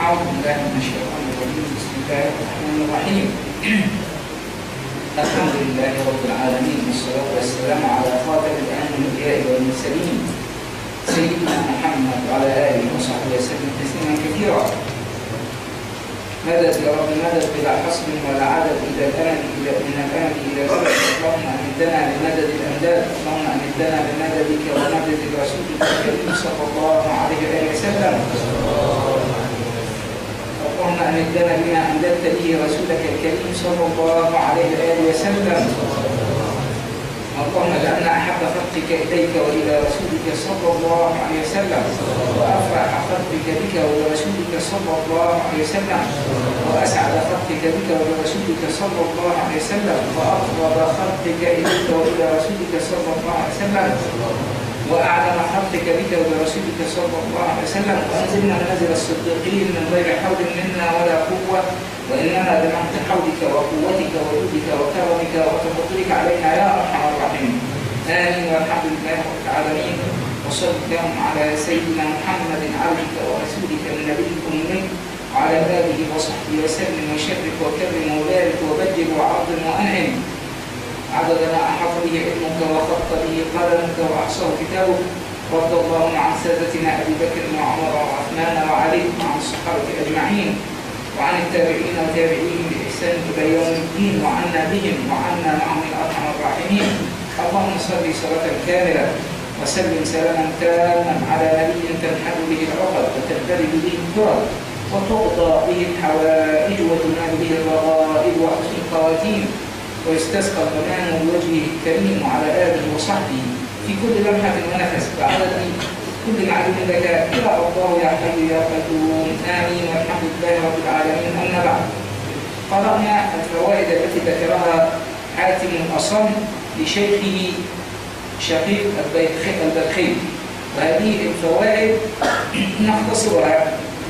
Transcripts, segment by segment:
أعوذ بالله من الشيطان الرجيم بسم الله الرحمن الرحيم الحمد لله رب العالمين والصلاة والسلام على خاتم الأنبياء والمرسلين سيدنا محمد وعلى آله وصحبه وسلم تسليما كثيرا مدد يا رب مدد بلا حصر ولا عدد إلى الأمل إلى من الأمل إلى الأمل اللهم أمدنا بمدد الأمداد اللهم أمدنا بمددك ومدد رسولك الكريم صلى الله عليه وآله وسلم اللهم أمدنا بما أمددت به رسولك الكريم صلى الله عليه وآله وسلم اللهم اجعلنا أحب خلقك إليك وإلى رسولك صلى الله عليه وسلم وأفرح خلقك بك ولرسولك صلى الله عليه وسلم وأسعد خلقك بك ولرسولك صلى الله عليه وسلم وأقرب خلقك إليك وإلى رسولك صلى الله عليه وسلم وأعلم خلقك بك ولرسولك صلى الله عليه وسلم وأنزلنا منازل الصديقين من غير حول منا ولا قوة وإنما بمحض حولك وقوتك وجودك وكرمك وتفضلك علينا يا أرحم الراحمين آمين والحمد لله رب العالمين وصل اللهم على سيدنا محمد عبدك ورسولك النبي الأمي وعلى آله وصحبه وسلم وشرك وكرم وبارك وبدل وعظم وأنعم عدد ما أحاط به علمك وخط به قلمك وأحصاه كتابك رضي الله عن سادتنا أبي بكر وعمر وعثمان وعلي وعن الصحابة أجمعين وعن التابعين وتابعيهم بإحسان إلى يوم الدين وعنا بهم وعنا معهم الأرحم الراحمين اللهم صل صلاة كاملة وسلم سلاما تاما على نبي تنحل به العقد وتنفرد به الكرب وتقضى به الحوائج وتنال به الرغائب وحسن الخواتيم ويستسقى الغمام بوجهه الكريم وعلى آله وصحبه في كل لمحة ونفس بعدد كل معلوم لك يا الله يا حي يا قيوم آمين والحمد لله رب العالمين أما بعد قرأنا الفوائد التي ذكرها حاتم الأصم لشيخه شقيق البلخي وهذه الفوائد نختصرها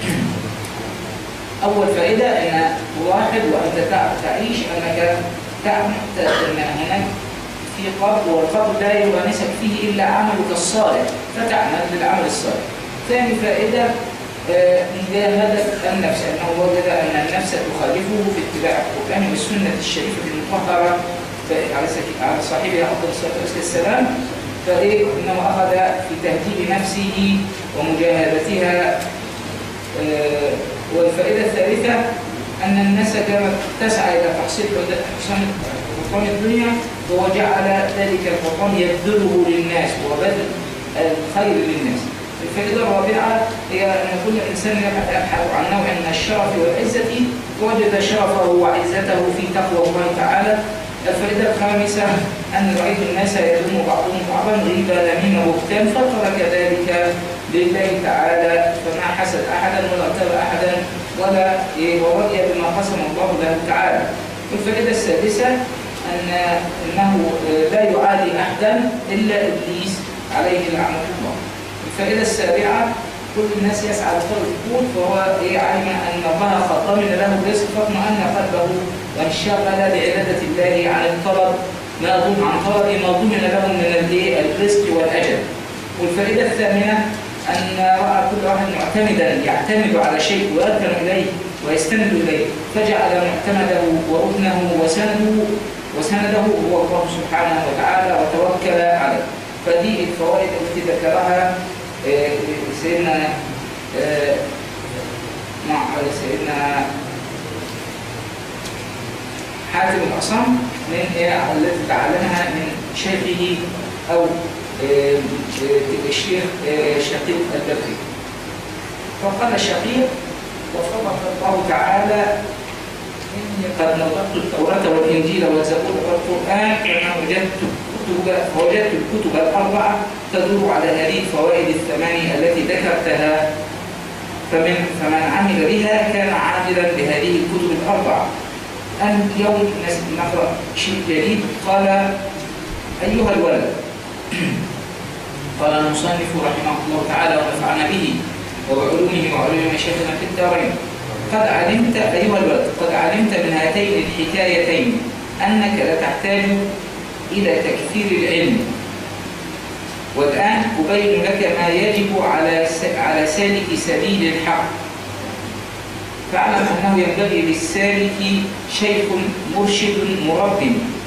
أول فائدة أن تلاحظ وأنت تعيش أنك تعلم أن هناك في قبر والقبر لا يغانسك فيه إلا عملك الصالح فتعمل بالعمل الصالح ثاني فائدة مجاهدة النفس أنه وجد أن النفس تخالفه في اتباع القرآن والسنة الشريفة المطهرة على صاحبها أفضل الصلاة والسلام فإيه إنه أخذ في تهذيب نفسه ومجاهدتها والفائدة الثالثة أن الناس كانت تسعى إلى تحصيل حسن بطلان الدنيا هو جعل ذلك البطلان يبذله للناس وبذل الخير للناس الفائدة الرابعة هي أن كل إنسان يبحث عن نوع من الشرف والعزة وجد شرفه وعزته في تقوى الله تعالى الفائدة الخامسة أن رأيت الناس يلوم بعضهم بعضا غيبة نميمة وبهتان فترك ذلك لله تعالى فما حسد أحدا ولا اغتاب أحدا ولا ورضي بما قسم الله له تعالى والفائدة السادسة أن أنه لا يعادي أحدا إلا إبليس عليه لعنة الله الفائدة السابعة كل الناس يسعى لطلب القوت فهو علم أن الله قد ضمن له الرزق فاطمأن قلبه وانشغل بعبادة الله عن الطلب ما ضمن عن طلب ما ضمن له من الرزق والأجل والفائدة الثامنة أن رأى كل واحد معتمدا يعتمد على شيء ويركن إليه ويستند إليه فجعل معتمده وركنه وسنده وسنده هو الله سبحانه وتعالى وتوكل عليه فدي الفوائد التي ذكرها سيدنا مع سيدنا حاتم الأصم من التي تعلمها من شيخه أو الشيخ شقيق البكري فقال الشقيق وفضل الله تعالى إني قد نطقت التوراة والإنجيل والزبور والقرآن كما وجدت كتب وجدت الكتب الأربعة تدور على هذه الفوائد الثمانية التي ذكرتها فمن فمن عمل بها كان عاملا بهذه الكتب الأربعة أن اليوم نقرأ شيء جديد قال أيها الولد قال المصنف رحمه الله تعالى ونفعنا به وبعلومه وعلوم مشايخنا في الدارين قد علمت أيها الولد قد علمت من هاتين الحكايتين أنك لا تحتاج إلى تكثير العلم والآن أبين لك ما يجب على على سالك سبيل الحق فاعلم أنه ينبغي للسالك شيخ مرشد مرب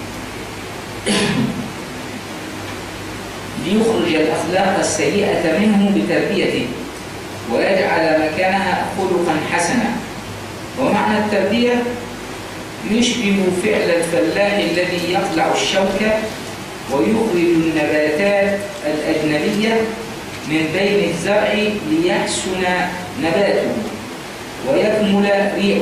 ليخرج الأخلاق السيئة منه بتربيته ويجعل مكانها خلقا حسنا ومعنى التربية يشبه فعل الفلاح الذي يقلع الشوكة ويخرج النباتات الأجنبية من بين الزرع ليحسن نباته ويكمل ريعه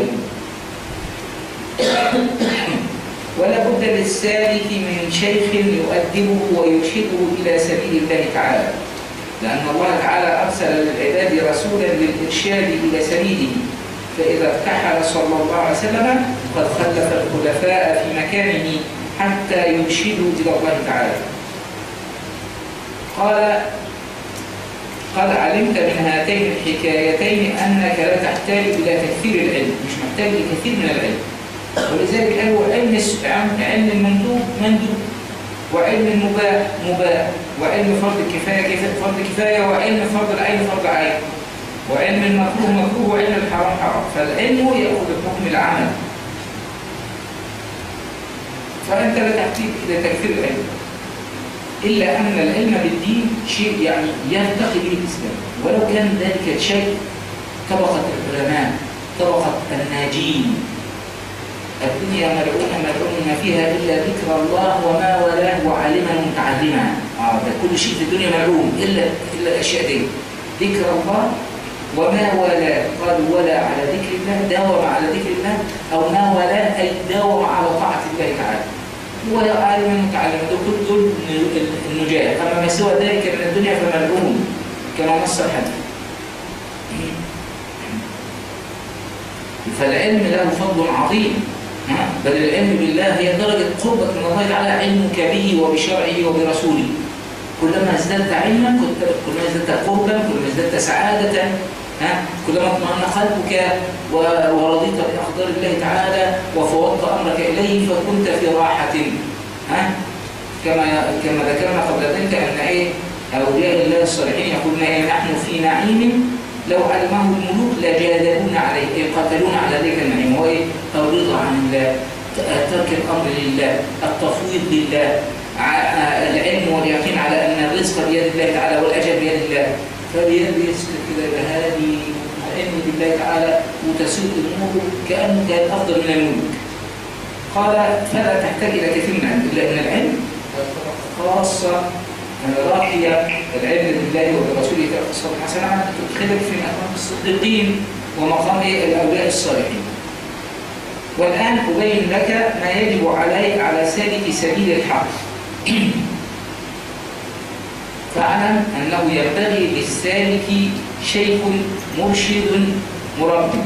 ولا بد للسالك من شيخ يؤدبه ويرشده إلى سبيل الله تعالى لأن الله تعالى أرسل للعباد رسولا للإرشاد إلى سبيله فإذا ارتحل صلى الله عليه وسلم قد خلف الخلفاء في مكانه حتى يرشدوا إلى الله تعالى قال قد علمت من هاتين الحكايتين أنك لا تحتاج إلى تكثير العلم مش محتاج لكثير من العلم ولذلك قالوا علم علم المندوب مندوب وعلم المباح مباح وعلم فرض الكفاية فرض كفاية وعلم فرض العين فرض عين وعلم المكروه مكروه وعلم الحرام حرام فالعلم يأخذ بحكم العمل فأنت لا تحتاج إلى تكثير العلم إلا أن العلم بالدين شيء يعني يرتقي به الإسلام ولو كان ذلك شيء طبقة العلماء طبقة الناجين الدنيا ملعونة ملعون ما فيها إلا ذكر الله وما ولاه وعالما متعلما آه ده كل شيء في الدنيا ملعون إلا إلا الأشياء دي ذكر الله وما والاه قال ولا على ذكر الله داوم على ذكر الله أو ما والاه أي داوم على طاعة الله تعالى هو عالما متعلما دول دول النجاة أما ما سوى ذلك من الدنيا فملعون كما نص الحديث فالعلم له فضل عظيم بل العلم بالله هي درجة قربك من الله تعالى علمك به وبشرعه وبرسوله كلما ازددت علما كلما ازددت قربا كلما ازددت سعادة ها كلما اطمأن قلبك ورضيت بأقدار الله تعالى وفوضت أمرك إليه فكنت في راحة ها كما كما ذكرنا قبل ذلك أن إيه أولياء الله الصالحين يقولون إيه نحن في نعيم لو علمه الملوك لجادلون عليه قتلون على ذلك النعيم هو ايه الرضا عن الله ترك الامر لله التفويض لله العلم واليقين على ان الرزق بيد الله تعالى والاجل بيد الله فبيد يسكت كده يبقى هذه العلم بالله تعالى وتسوق الامور كانه كان افضل من الملوك قال فلا تحتاج الى كثير من العلم الا ان العلم خاصه راقية العلم بالله وبرسوله صلى الله عليه وسلم تدخلك في مقام الصديقين ومقام الأولياء الصالحين والآن أبين لك ما يجب علي على سالك سبيل الحق فاعلم أنه ينبغي للسالك شيخ مرشد مربي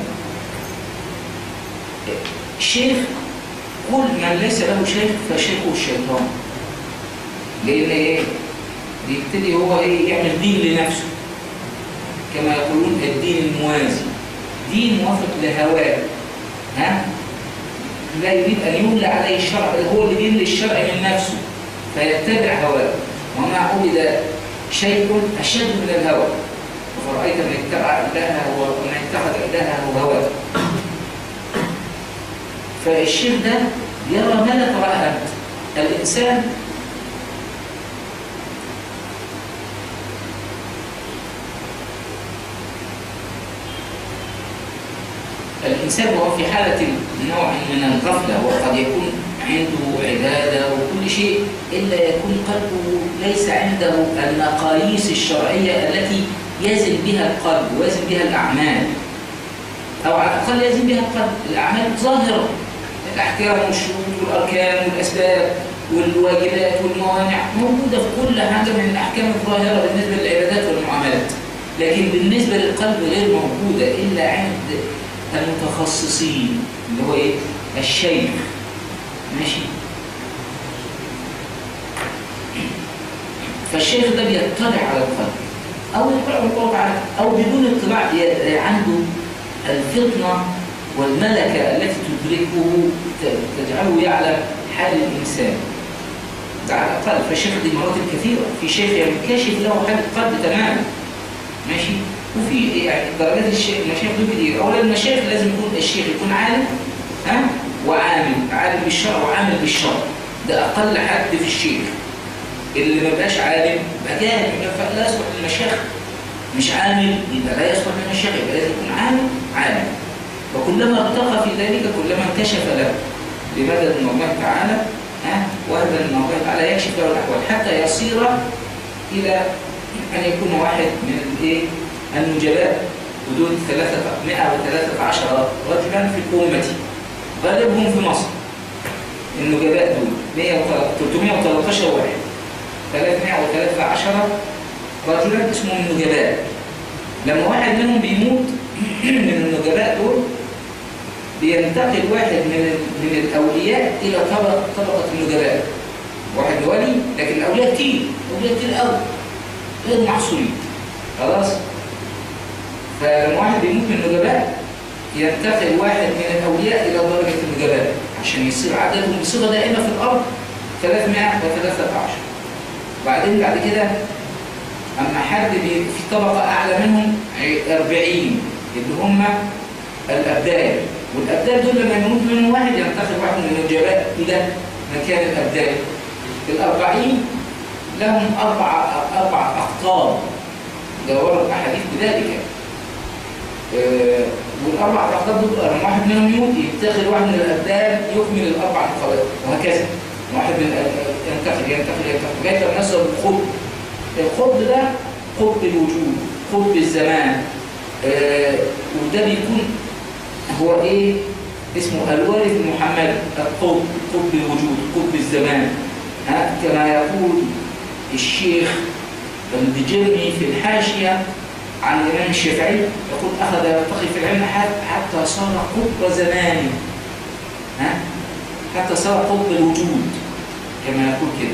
شيخ كل من ليس له شيخ فشيخه الشيطان لأن إيه؟ بيبتدي هو ايه يعمل دين لنفسه كما يقولون الدين الموازي دين موافق لهواه ها لا يريد ان يملى عليه الشرع بل هو اللي دين للشرع من نفسه فيتبع هواه وما عبد شيء اشد من الهوى فرأيت من اتبع إلهه ومن اتخذ إلهه هواه فالشيخ ده يرى ما لا تراه أنت الإنسان الإنسان وهو في حالة نوع من الغفلة وقد يكون عنده عبادة وكل شيء إلا يكون قلبه ليس عنده المقاييس الشرعية التي يزن بها القلب ويزن بها الأعمال أو على الأقل يزن بها القلب الأعمال ظاهرة الأحكام والشروط والأركان والأسباب والواجبات والموانع موجودة في كل حاجة من الأحكام الظاهرة بالنسبة للعبادات والمعاملات لكن بالنسبة للقلب غير موجودة إلا عند المتخصصين اللي هو ايه الشيخ ماشي فالشيخ ده بيطلع على القلب او يطلع الله تعالى او بدون اطلاع عنده الفطنه والملكه التي تدركه تجعله يعلم حال الانسان ده على الاقل فالشيخ دي مراتب كثيره في شيخ ينكشف له حال القلب تماما ماشي وفي يعني درجات الشيخ المشايخ دول كتير اولا المشايخ لازم يكون الشيخ يكون عالم ها وعامل عالم بالشرع وعامل بالشرع ده اقل حد في الشيخ اللي ما بقاش عالم يبقى جاهل يبقى لا يصلح للمشايخ مش عامل يبقى لا يصلح للمشايخ يبقى لازم يكون عالم عالم وكلما ارتقى في ذلك كلما انكشف له بمدد من الله تعالى ها وهذا من الله تعالى يكشف له الاحوال حتى يصير الى ان يكون واحد من الايه النجلاء حدود 313 رجلا في الأمة غالبهم في مصر النجلاء دول 313 واحد 313 رجلا اسمهم النجلاء لما واحد منهم بيموت من النجلاء دول بينتقل واحد من من الاولياء الى طبقه طبقه النجلاء واحد ولي لكن الاولياء كتير اولياء كتير قوي غير محصورين خلاص فلما واحد بيموت من النجباء ينتقل واحد من الأولياء إلى درجة النجباء عشان يصير عددهم بصفة دائمة في الأرض 313 وبعدين بعد كده أما حد في طبقة أعلى منهم 40 اللي هم الأبدال والأبدال دول لما يموت منهم واحد ينتقل واحد من النجباء إلى مكان الأبدال الأربعين لهم أربع أربع أقطاب ده ورد أحاديث بذلك آه والأربع أقطاب دول لما واحد منهم يموت يتخذ واحد من الأبدال يكمل الأربع انتقالات وهكذا واحد من ينتقل ينتقل ينتقل لغاية لما يصل الخب الخب ده قطب الوجود قطب الزمان آه وده بيكون هو ايه اسمه الوارث المحمدي القطب قطب الوجود قطب الزمان ها كما يقول الشيخ الدجرمي في الحاشية عن الإمام الشافعي يقول أخذ يرتقي في العلم حتى صار قطب زماني ها حتى صار قطب الوجود كما يقول كده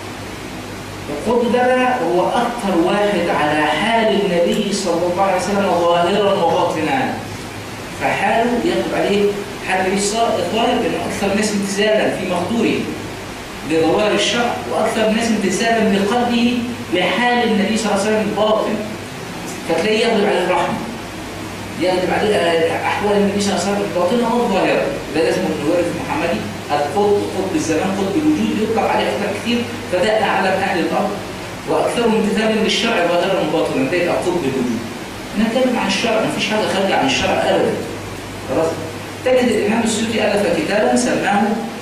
القطب ده هو أكثر واحد على حال النبي صلى الله عليه وسلم ظاهرا وباطنا فحاله يطلب عليه حال النبي صلى الله عليه وسلم لأنه أكثر الناس امتثالا في مقدوره لظواهر الشرع وأكثر الناس امتثالا بقلبه لحال النبي صلى الله عليه وسلم الباطن فتلاقيه يغلب عليه الرحمة يغلب عليه أحوال النبي صلى الله عليه وسلم الباطنة والظاهرة ده لازم الوارث المحمدي القطب قطب الزمان قطب الوجود يطلق عليه أكثر كثير فده أعلم أهل الأرض وأكثرهم امتثالا للشرع ظاهرا وباطنا ده يبقى قطب الوجود نتكلم عن الشرع مفيش حاجة خارجة عن الشرع أبدا خلاص تجد الإمام السيوطي ألف كتابا سماه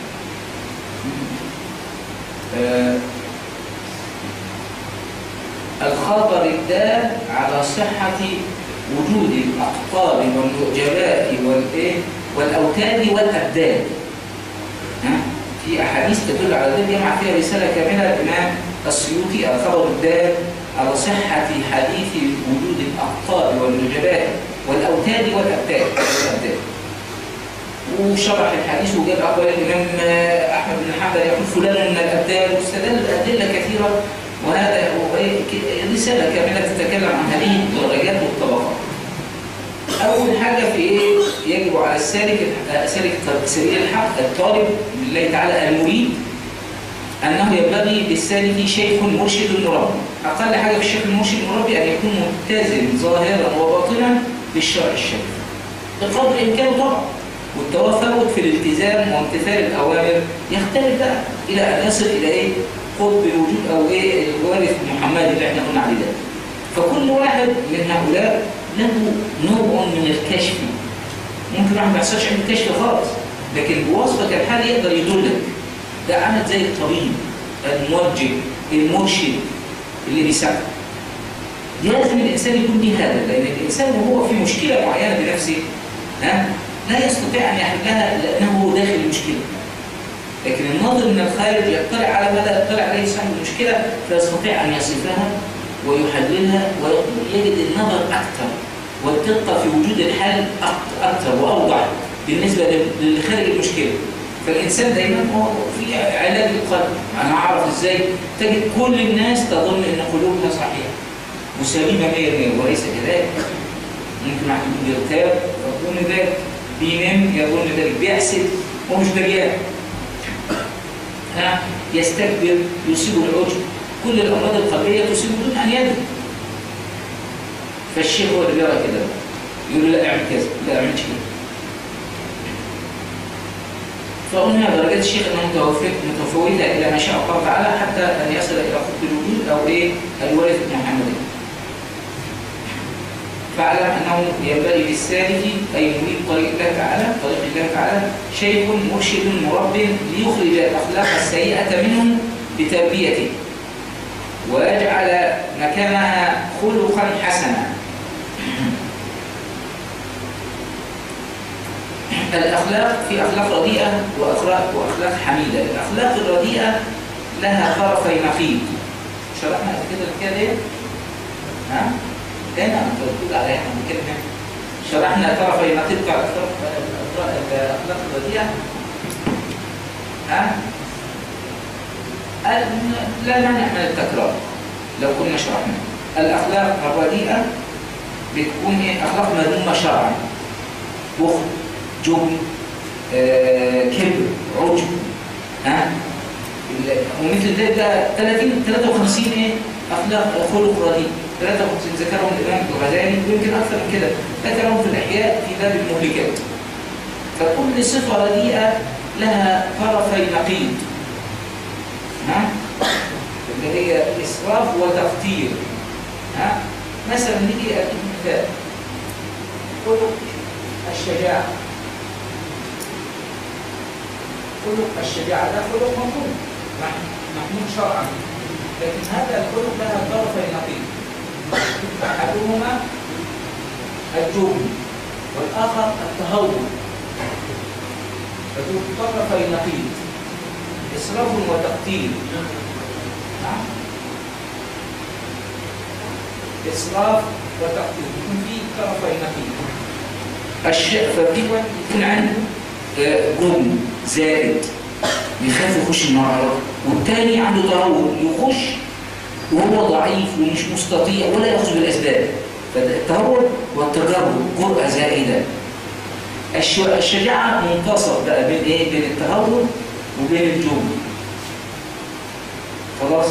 آه الخبر الدال على صحة وجود الأقطاب والنعجباء والإيه والأوتاد والأبدال ها؟ في أحاديث تدل على ذلك جمع فيها رسالة كاملة الإمام السيوطي الخبر الدال على صحة حديث وجود الأقطاب والنعجباء والأوتاد والأبدال والأبدال وشرح الحديث وجاب أقوال الإمام أحمد بن حنبل يقول فلان من الأبدال واستدل بأدلة كثيرة وهذا رسالة كاملة تتكلم عن هذه الدرجات والطبقات. أول حاجة في إيه؟ يجب على السالك سالك سبيل الحق الطالب لله تعالى المريد أنه ينبغي للسالك شيخ مرشد مربي. أقل حاجة في الشيخ المرشد المربي أن يكون ملتزم ظاهرا وباطنا بالشرع الشريف. بقدر إمكانه طبعا. والتوافق في الالتزام وامتثال الأوامر يختلف بقى إلى أن يصل إلى إيه؟ قطب الوجود او ايه الوارث المحمدي اللي احنا قلنا عليه ده فكل واحد من هؤلاء له نوع من الكشف ممكن واحد ما يحصلش عنده كشف خالص لكن بوصفك الحالي يقدر يدلك ده عامل زي الطبيب الموجه المرشد اللي بيساعده لازم الانسان يكون ليه هذا لان الانسان وهو في مشكله معينه بنفسه ها لا يستطيع ان يحلها لانه داخل المشكله لكن الناظر من الخارج يطلع على ما لا يطلع عليه صاحب المشكلة فيستطيع أن يصفها ويحللها ويجد النظر أكثر والدقة في وجود الحال أكثر وأوضح بالنسبة للي خارج المشكلة فالإنسان دايما هو في علاج القلب أنا أعرف إزاي تجد كل الناس تظن أن قلوبها صحيحة وسليمة 100% وليس كذلك ممكن واحد يكون يغتاب يظن ذلك بينام يظن ذلك بيحسد ومش دريان ها يستكبر يصيبه العجب كل الأمراض القلبية تصيبه دون أن يدري فالشيخ هو اللي بيرى كده يقول له لا اعمل كذا لا اعملش كده فقلنا درجات الشيخ انها متفاوته الى ما شاء الله تعالى حتى ان يصل الى قطب الوجود او ايه الوارث المحمدي فاعلم انه ينبغي للسالك اي يريد طريق الله تعالى طريق الله تعالى شيخ مرشد مرب ليخرج الاخلاق السيئه منهم بتربيته ويجعل مكانها خلقا حسنا الأخلاق في أخلاق رديئة وأخلاق, وأخلاق حميدة الأخلاق الرديئة لها طرفي نقيض شرحنا كده الحكايه ديت ها هنا انت بتقول عليها احنا بنتكلم هنا شرحنا طرفي نقيض بتاع الأخلاق الرديئة ها لا مانع من التكرار لو كنا شرحنا الأخلاق الرديئة بتكون ايه أخلاق مذمومة شرعا بخل جبن آه، كبر عجب ها ومثل ذلك ده 30 53 ايه اخلاق خلق رديء 53 ذكرهم الامام الغزالي ويمكن اكثر من كده ذكرهم في الاحياء في باب المهلكات فكل صفه رديئه لها طرفي نقيض ها اللي هي اسراف وتقتير ها مثلا نيجي اديك مثال خلق الشجاعه خلق الشجاعة ده خلق مطلوب محمود شرعا لكن هذا الخلق لها طرفي نقيض أحدهما الجبن والآخر التهور فذو طرفي نقيض إسراف وتقتيل نعم إسراف وتقتيل يكون في طرفي نقيض الشيء ففي يكون عنده جبن زائد بيخاف يخش النار والتاني عنده تهور يخش وهو ضعيف ومش مستطيع ولا يأخذ بالأسباب فالتهور والتجرب جرأة زائدة الشجاعة منتصف بقى بين ايه؟ بين التهور وبين الجبن خلاص؟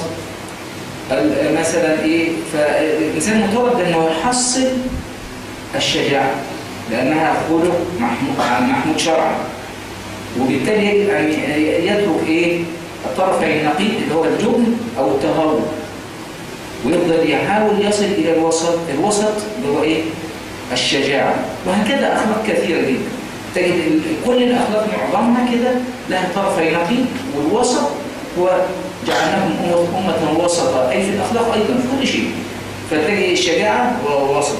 مثلا ايه؟ فالإنسان مطالب انه يحصل الشجاعة لأنها خلق محمود شرعا وبالتالي يجب أن يترك إيه الطرفين النقيض اللي هو الجبن أو التهور ويفضل يحاول يصل إلى الوسط الوسط اللي هو إيه الشجاعة وهكذا أخلاق كثيرة جدا تجد كل الأخلاق معظمها كده لها طرفي نقيض والوسط هو جعلناهم أمة وسطا أي في الأخلاق أيضا في كل شيء فتجد الشجاعة ووسط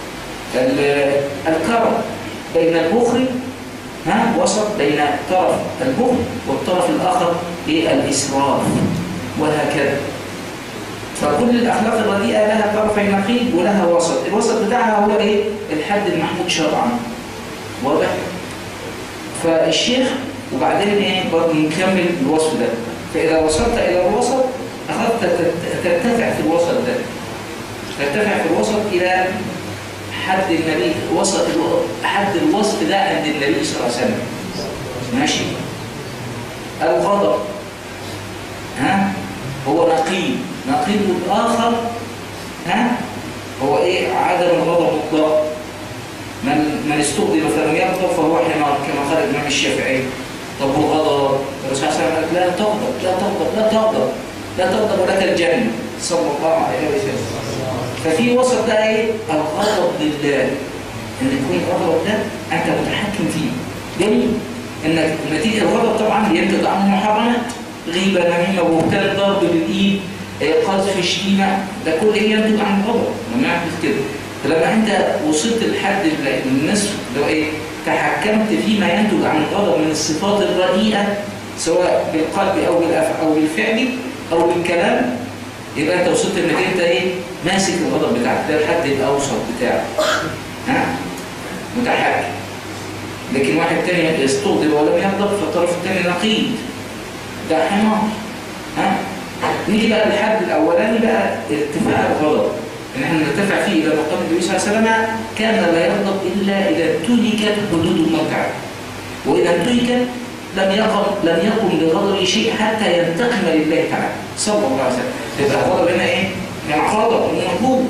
الكرم بين البخل ها وسط بين طرف البخل والطرف الآخر هي الإسراف وهكذا فكل الأخلاق الرديئة لها طرفي نقيض ولها وسط الوسط بتاعها هو إيه؟ الحد المحمود شرعا واضح؟ فالشيخ وبعدين إيه برضه نكمل الوصف ده فإذا وصلت إلى الوسط أخذت ترتفع في الوسط ده ترتفع في الوسط إلى حد النبي وسط حد الوصف ده عند النبي صلى الله عليه وسلم ماشي الغضب ها هو نقيض نقيض الآخر ها هو ايه عدم الغضب مطلق من من استغضب فلم يغضب فهو حمار كما قال الامام الشافعي طب هو غضب الرسول صلى الله عليه وسلم لا تغضب لا تغضب لا تغضب لا تغضب ولك الجنه صلى الله عليه وسلم ففي وسط ده ايه الغضب لله ان يكون الغضب ده انت متحكم فيه جميل انك نتيجه الغضب طبعا ينتج عنه محرمات غيبه نميمه بهتان ضرب بالايد قذف شتيمه ده كل ايه ينتج عن الغضب لما يحدث كده فلما انت وصلت لحد النصف اللي هو ايه تحكمت فيما ينتج عن الغضب من الصفات الرديئه سواء بالقلب او بالافعال او بالفعل او بالكلام يبقى انت وصلت انك انت ايه ماسك الغضب بتاعك ده الحد الاوسط بتاعك ها متحكم لكن واحد تاني يستغضب ولم يغضب فالطرف الثاني نقيض ده حمار ها نيجي بقى للحد الاولاني بقى ارتفاع الغضب ان احنا نرتفع فيه الى مقام النبي صلى الله عليه وسلم كان لا يغضب الا اذا انتهكت حدود الله تعالى واذا انتهكت لم يقم لم يقم لغضب شيء حتى ينتقم لله تعالى صلى الله عليه وسلم يبقى الغضب هنا ايه؟ يعني غضب مطلوب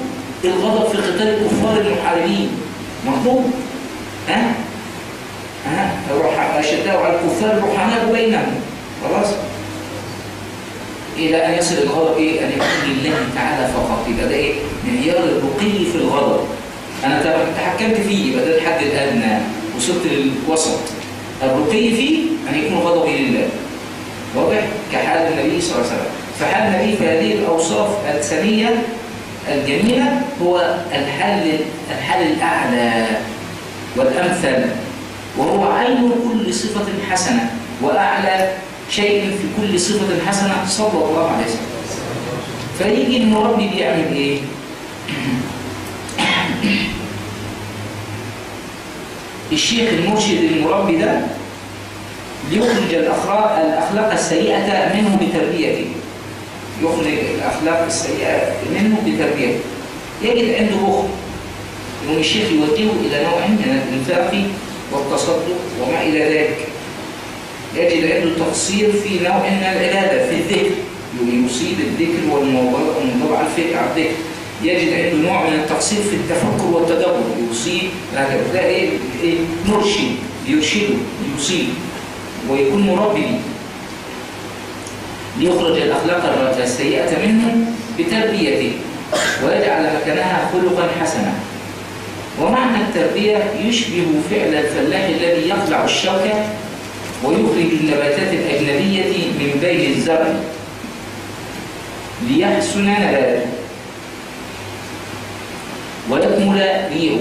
الغضب في قتال الكفار المحاربين مطلوب ها ها الروح أشداء على الكفار رحماء بينهم خلاص إلى أن يصل الغضب إيه؟ أن يكون لله تعالى فقط يبقى ده إيه؟ معيار الرقي في الغضب أنا تحكمت فيه يبقى ده الحد الأدنى وصلت للوسط الرقي فيه أن يكون غضبي لله واضح؟ كحال النبي صلى الله عليه وسلم فحال النبي في هذه الأوصاف السنية الجميلة هو الحل الحل الأعلى والأمثل وهو عين كل صفة حسنة وأعلى شيء في كل صفة حسنة صلى الله عليه وسلم فيجي المربي بيعمل إيه؟ الشيخ المرشد المربي ده ليخرج الأخلاق, الأخلاق السيئة منه بتربيته يخرج الأخلاق السيئة منه بتربيته يجد عنده بخل يقوم الشيخ يوجهه إلى نوع من الإنفاق والتصدق وما إلى ذلك يجد عنده تقصير في نوع من العبادة في الذكر يصيب الذكر والموضوع على الذكر يجد عنده نوع من التقصير في التفكر والتدبر يصيب ده ايه ايه مرشد يرشده يصيب ويكون مربي ليخرج الاخلاق السيئه منه بتربيته ويجعل مكانها خلقا حسنا ومعنى التربيه يشبه فعل الفلاح الذي يقلع الشوكه ويخرج النباتات الاجنبيه من بين الزرع ليحسن نباته ويكمل ريعه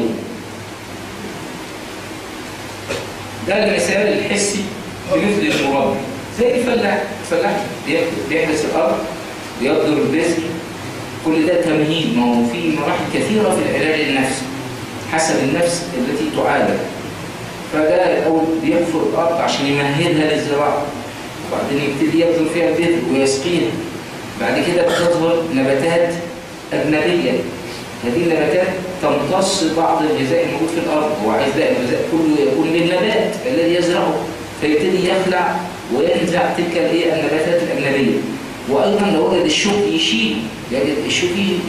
ده المثال الحسي بمثل المربي زي الفلاح الفلاح بيحرس الارض بيقدر البذر كل ده تمهيد ما هو في مراحل كثيره في العلاج النفسي حسب النفس التي تعالج فده الاول بيحفر الارض عشان يمهدها للزراعه وبعدين يبتدي يبذر فيها البذر ويسقيها بعد كده بتظهر نباتات اجنبيه هذه النباتات تمتص بعض الغذاء الموجود في الارض وعايز ده الغذاء كله يكون للنبات الذي يزرعه فيبتدي يخلع وينزع تلك الايه النباتات الاجنبيه وايضا لو وجد الشوك يشيل يجد الشوك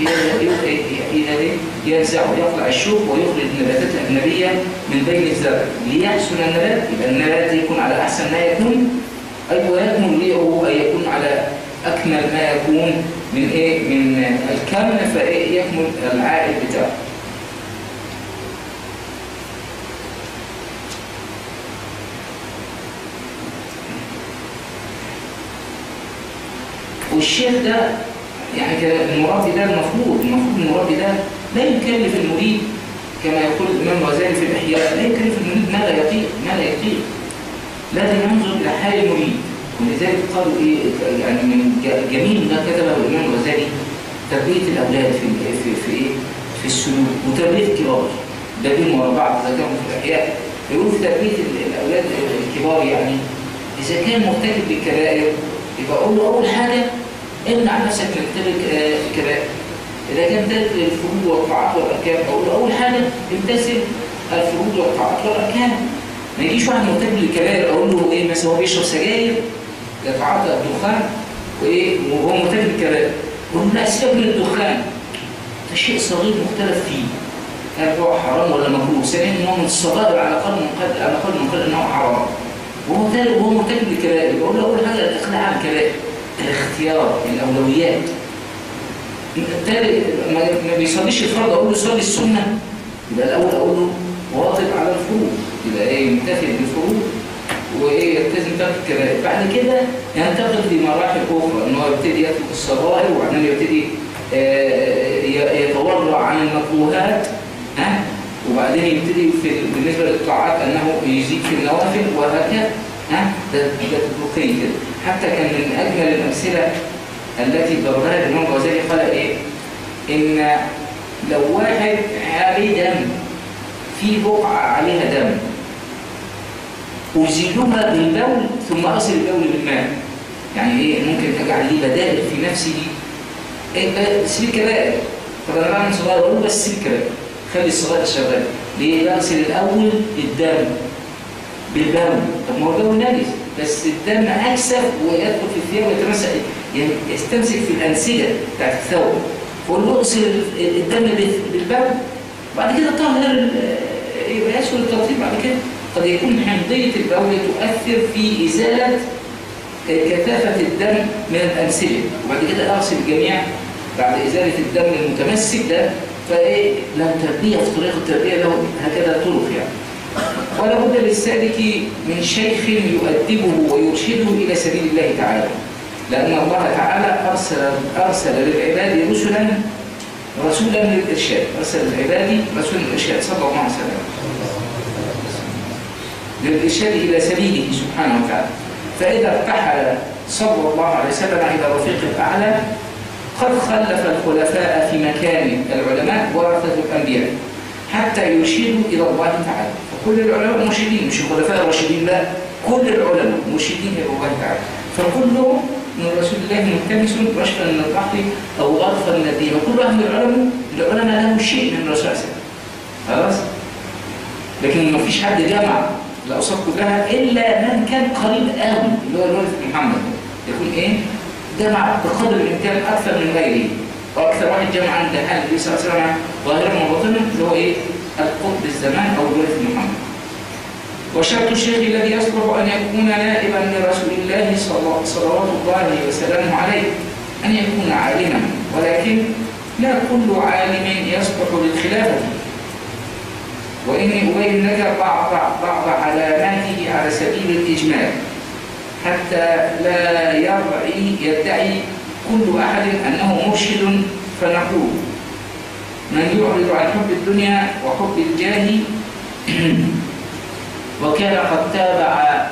ينزعه يقلع الشوك ويخرج النباتات الاجنبيه من بين الزرع ليحسن النبات يبقى النبات يكون على احسن ما يكون اي ويكمل ريعه اي يكون على اكمل ما يكون من ايه من الكم فايه يكمل العائد بتاعه والشيخ ده يعني المربي ده المفروض المفروض المربي ده لا يكلف المريد كما يقول الامام الغزالي في الاحياء لا يكلف المريد ما لا يطيق ما لا يطيق لازم ينظر الى حال المريد ولذلك قالوا ايه يعني من جميل ما كتبه الامام الغزالي تربيه الاولاد في في في ايه في السلوك وتربيه الكبار ده بين ورا بعض ذكرهم في الاحياء يقولوا في تربيه الاولاد الكبار يعني اذا كان مرتكب بالكبائر يبقى اقول له اول حاجه امنع نفسك من ارتكاب الكبائر اذا كان ترك الفروض والطاعات والاركان اقول له اول حاجه امتثل الفروض والطاعات والاركان ما يجيش واحد مرتكب للكبائر اقول له ايه مثلا هو بيشرب سجاير يتعاطى الدخان وايه وهو مرتكب للكبائر اقول له لا سيبك من الدخان ده شيء صغير مختلف فيه هل هو حرام ولا مكروه ثانيا ان هو من الصغائر على الاقل من قد على الاقل من قد انه حرام وهو وهو مرتكب للكبائر بقول له اول حاجه الاقلاع عن الكبائر الاختيار الاولويات التالي ما بيصليش الفرض اقول له صلي السنه يبقى الاول اقول له واظب على الفروض يبقى ايه يمتثل بالفروض وايه يلتزم ترك الكبائر بعد كده ينتقل لمراحل اخرى ان هو يبتدي يترك الصغائر وبعدين يبتدي يتورع عن المكروهات ها وبعدين يبتدي في بالنسبه للطاعات انه يزيد في النوافل وهكذا ها ده ده تطبيقي كده حتى كان من اجمل الامثله التي ضربها الامام الغزالي قال ايه؟ ان لو واحد عليه دم في بقعه عليها دم أزيلها بالبول ثم أصل البول بالماء يعني إيه ممكن أجعل لي بدائل في نفسي إيه سيب الكبائر طب أنا بعمل صغير أقول بس سيب الكبائر خلي الصغير شغال ليه بغسل الأول الدم بالبول طب ما هو البول نجس بس الدم أكثر ويدخل في الثياب ويتمسك يعني يستمسك في الأنسجة بتاعت الثوب فقول له اغسل الدم بالبول وبعد كده طهر يبقى يسهل التطهير بعد كده قد يكون حمضية البول تؤثر في إزالة كثافة الدم من الأمثلة وبعد كده أغسل الجميع بعد إزالة الدم المتمسك ده فإيه له تربية في طريقة التربية له هكذا طرق يعني ولا بد للسالك من شيخ يؤدبه ويرشده إلى سبيل الله تعالى لأن الله تعالى أرسل, أرسل للعباد رسلا رسولا للإرشاد أرسل للعباد رسولا للإرشاد صلى الله عليه وسلم للإرشاد إلى سبيله سبحانه وتعالى فإذا ارتحل صلى الله عليه وسلم إلى رفيق الأعلى قد خلف الخلفاء في مكان العلماء ورثة الأنبياء حتى يرشدوا إلى الله تعالى فكل العلماء مرشدين مش الخلفاء الراشدين لا كل العلماء مرشدين إلى الله تعالى فكلهم من رسول الله ملتمس رشدا من البحر أو غرفا من الدين وكل واحد من العلماء العلماء له شيء من الرسول صلى الله عليه وسلم خلاص لكن ما فيش حد جمع الأوصاف كلها إلا من كان قريب قوي اللي هو الولد محمد يكون إيه؟ جمع بقدر الإمكان أكثر من غيره وأكثر واحد جمع عند حال النبي صلى الله عليه وسلم ظاهرا وباطنا اللي هو إيه؟ القطب الزمان أو الولد محمد وشرط الشيخ الذي يصلح أن يكون نائبا لرسول الله صلوات الله وسلامه عليه أن يكون عالما ولكن لا كل عالم يصلح للخلافة وإني أبين لك بعض بعض علاماته على سبيل الإجمال حتى لا يرعي يدعي كل أحد أنه مرشد فنقول من يعرض عن حب الدنيا وحب الجاه وكان قد تابع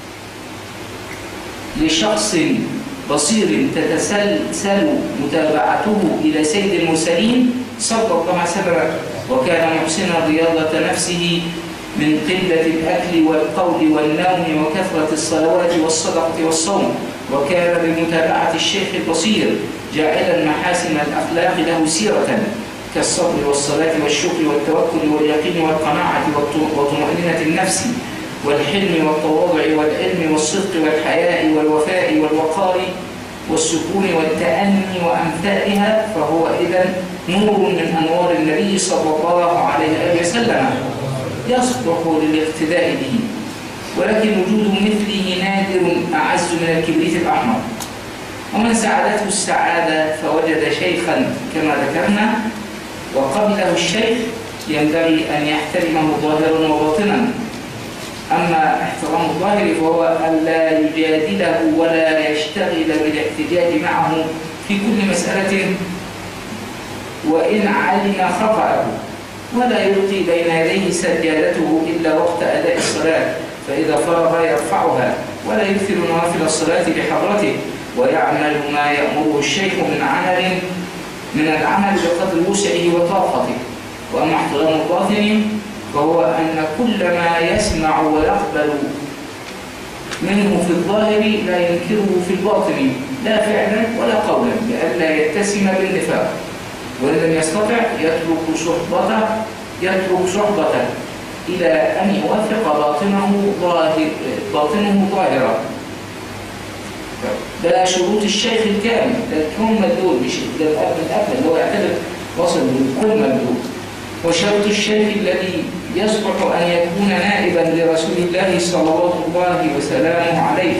لشخص بصير تتسلسل متابعته إلى سيد المرسلين صلى الله عليه وسلم وكان محسنا رياضة نفسه من قلة الأكل والقول والنوم وكثرة الصلوات والصدقة والصوم وكان بمتابعة الشيخ البصير جاعلا محاسن الأخلاق له سيرة كالصبر والصلاة والشكر والتوكل واليقين والقناعة وطمأنينة النفس والحلم والتواضع والعلم والصدق والحياء والوفاء والوقار والسكون والتأني وأمثالها فهو إذا نور من أنوار النبي صلى الله عليه وسلم يصلح للاقتداء به ولكن وجود مثله نادر أعز من الكبريت الأحمر ومن سعادته السعادة فوجد شيخا كما ذكرنا وقبله الشيخ ينبغي أن يحترمه ظاهرا وباطنا أما احترام الظاهر فهو ألا يجادله ولا يشتغل بالاحتجاج معه في كل مسألة وإن علم خطأه ولا يلقي بين يديه سجادته إلا وقت أداء الصلاة فإذا فرغ يرفعها ولا يكثر نوافل الصلاة بحضرته ويعمل ما يأمره الشيخ من عمل من العمل بقدر وسعه وطاقته وأما احترام الباطن فهو أن كل ما يسمع ويقبل منه في الظاهر لا ينكره في الباطن لا فعلا ولا قولا لئلا يتسم بالنفاق وإن لم يستطع يترك صحبته يترك صحبته إلى أن يوافق باطنه ظاهر باطنه ظاهرا ده شروط الشيخ الكامل ده الكمل دول مش ده الأب الأب اللي هو يعتبر وصل للكمل دول وشرط الشيخ الذي يصلح أن يكون نائبا لرسول الله صلوات الله وسلامه عليه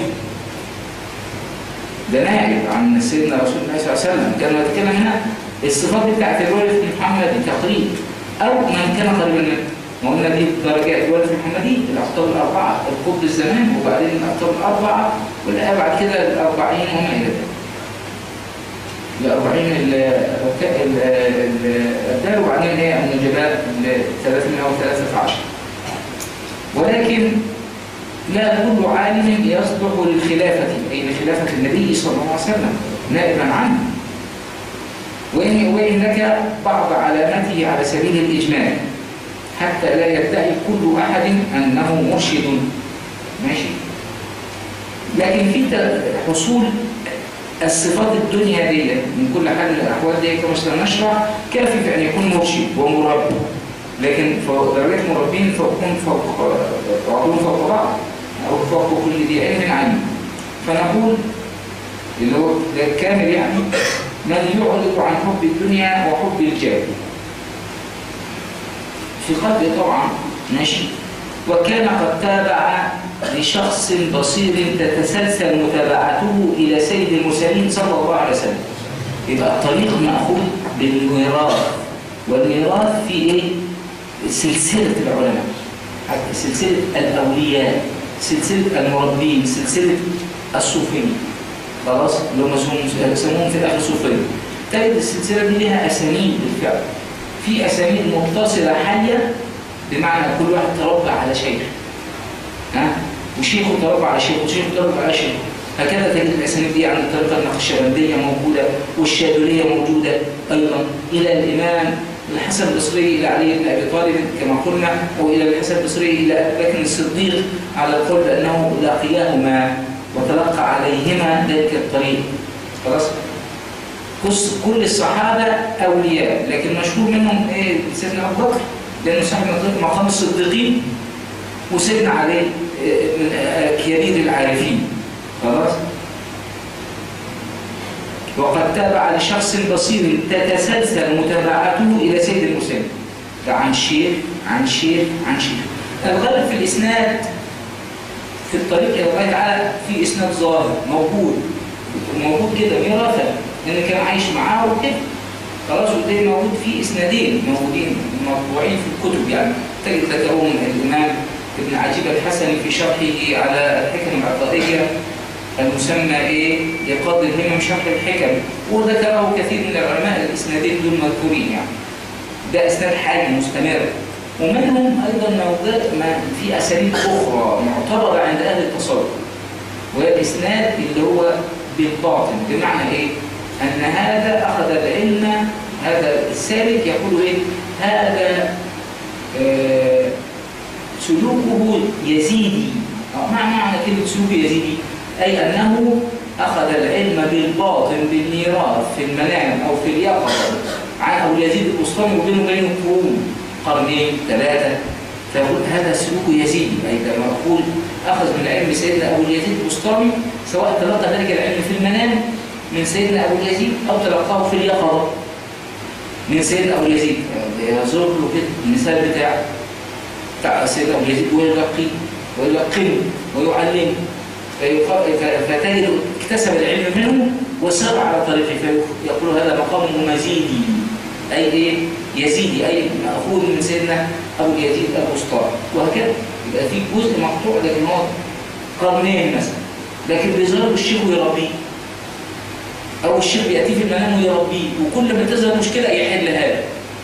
ده نائب عن سيدنا رسول الله صلى الله عليه وسلم كان بيتكلم هنا الصفات بتاعت الوالد محمد تقريب أو من كان قريبا منه ما قلنا دي درجات الوالد المحمدي الأخطار الأربعة القطب الزمان وبعدين الأخطار الأربعة والآية بعد كده الأربعين وما إلى ذلك الأربعين الدار وبعدين هي النجباء 313 ولكن لا كل عالم يصلح للخلافة أي لخلافة النبي صلى الله عليه وسلم نائبا عنه وإن يبين لك بعض علاماته على سبيل الإجمال حتى لا يدعي كل أحد أنه مرشد ماشي لكن في حصول الصفات الدنيا دي من كل حال من الأحوال دي كما سنشرح كافي في أن يكون مرشد ومربي لكن درجات مربين فوقهم فوق بعضهم فوق بعض أو فوق كل ذي علم علم فنقول اللي هو ده الكامل يعني من يعرض عن حب الدنيا وحب الجاه في قلبه طبعا ماشي وكان قد تابع لشخص بصير تتسلسل متابعته إلى سيد المرسلين صلى الله عليه وسلم يبقى الطريق مأخوذ بالميراث والميراث في إيه؟ سلسلة العلماء سلسلة الأولياء سلسلة المربين سلسلة الصوفيين خلاص اللي هم يسموهم في الآخر صوفيين تجد السلسلة دي لها أسانيد بالفعل في أسانيد متصلة حية بمعنى كل واحد تربى على شيخ ها وشيخه تربى على شيخ وشيخه تربى على شيخ هكذا تجد الأسانيد دي عند الطريقة النقشبندية موجودة والشاذلية موجودة أيضا إلى الإمام الحسن البصري إلى علي بن أبي طالب كما قلنا أو إلى الحسن البصري إلى أبي بكر الصديق على القول بأنه لاقياهما وتلقى عليهما ذلك الطريق خلاص كل الصحابة أولياء لكن مشهور منهم إيه سيدنا أبو بكر لأنه صاحب مقام الصديقين وسيدنا علي من كبير العارفين خلاص وقد تابع لشخص بصير تتسلسل متابعته إلى سيد المسلم عن شيخ عن شيخ عن شيخ الغالب في الإسناد في الطريق إلى الله تعالى في إسناد ظاهر موجود موجود كده ميراثا لأن كان عايش معاه وكده خلاص وده موجود في إسنادين موجودين مطبوعين في الكتب يعني تجد ذكرهم الإمام ابن عجيب الحسني في شرحه على الحكم العطائية المسمى ايه لقاضي الهمم شرح الحكم وذكره كثير من العلماء الاسنادين دول مذكورين يعني ده اسناد حي مستمر ومنهم ايضا موجود في اساليب اخرى معتبره عند اهل التصوف وهي الاسناد اللي هو بالباطن بمعنى ايه ان هذا اخذ العلم هذا السالك يقول ايه هذا آه سلوكه يزيدي ما معنى كلمه سلوك يزيدي أي أنه أخذ العلم بالباطن بالميراث في المنام أو في اليقظة عن أبو يزيد البسطامي وبينه وبينه قرون قرنين ثلاثة فيقول هذا سلوك يزيد أي كما أقول أخذ من علم سيدنا أبو يزيد البسطامي سواء تلقى ذلك العلم في المنام من سيدنا أبو يزيد أو تلقاه في اليقظة من سيدنا أبو يزيد يظهر له كده المثال بتاع بتاع سيدنا أبو يزيد ويلقي ويلقنه ويعلمه فتجد اكتسب العلم منه وسار على طريقه فيقول هذا مقام مزيدي أي إيه؟ يزيدي أي مأخوذ من سيدنا أبو يزيد أبو سطار وهكذا يبقى في جزء مقطوع لكن هو قرنين مثلا لكن بيظهر الشيخ ويربيه أو الشيخ بيأتيه في المنام ويربيه وكل ما تظهر مشكلة يحل هذا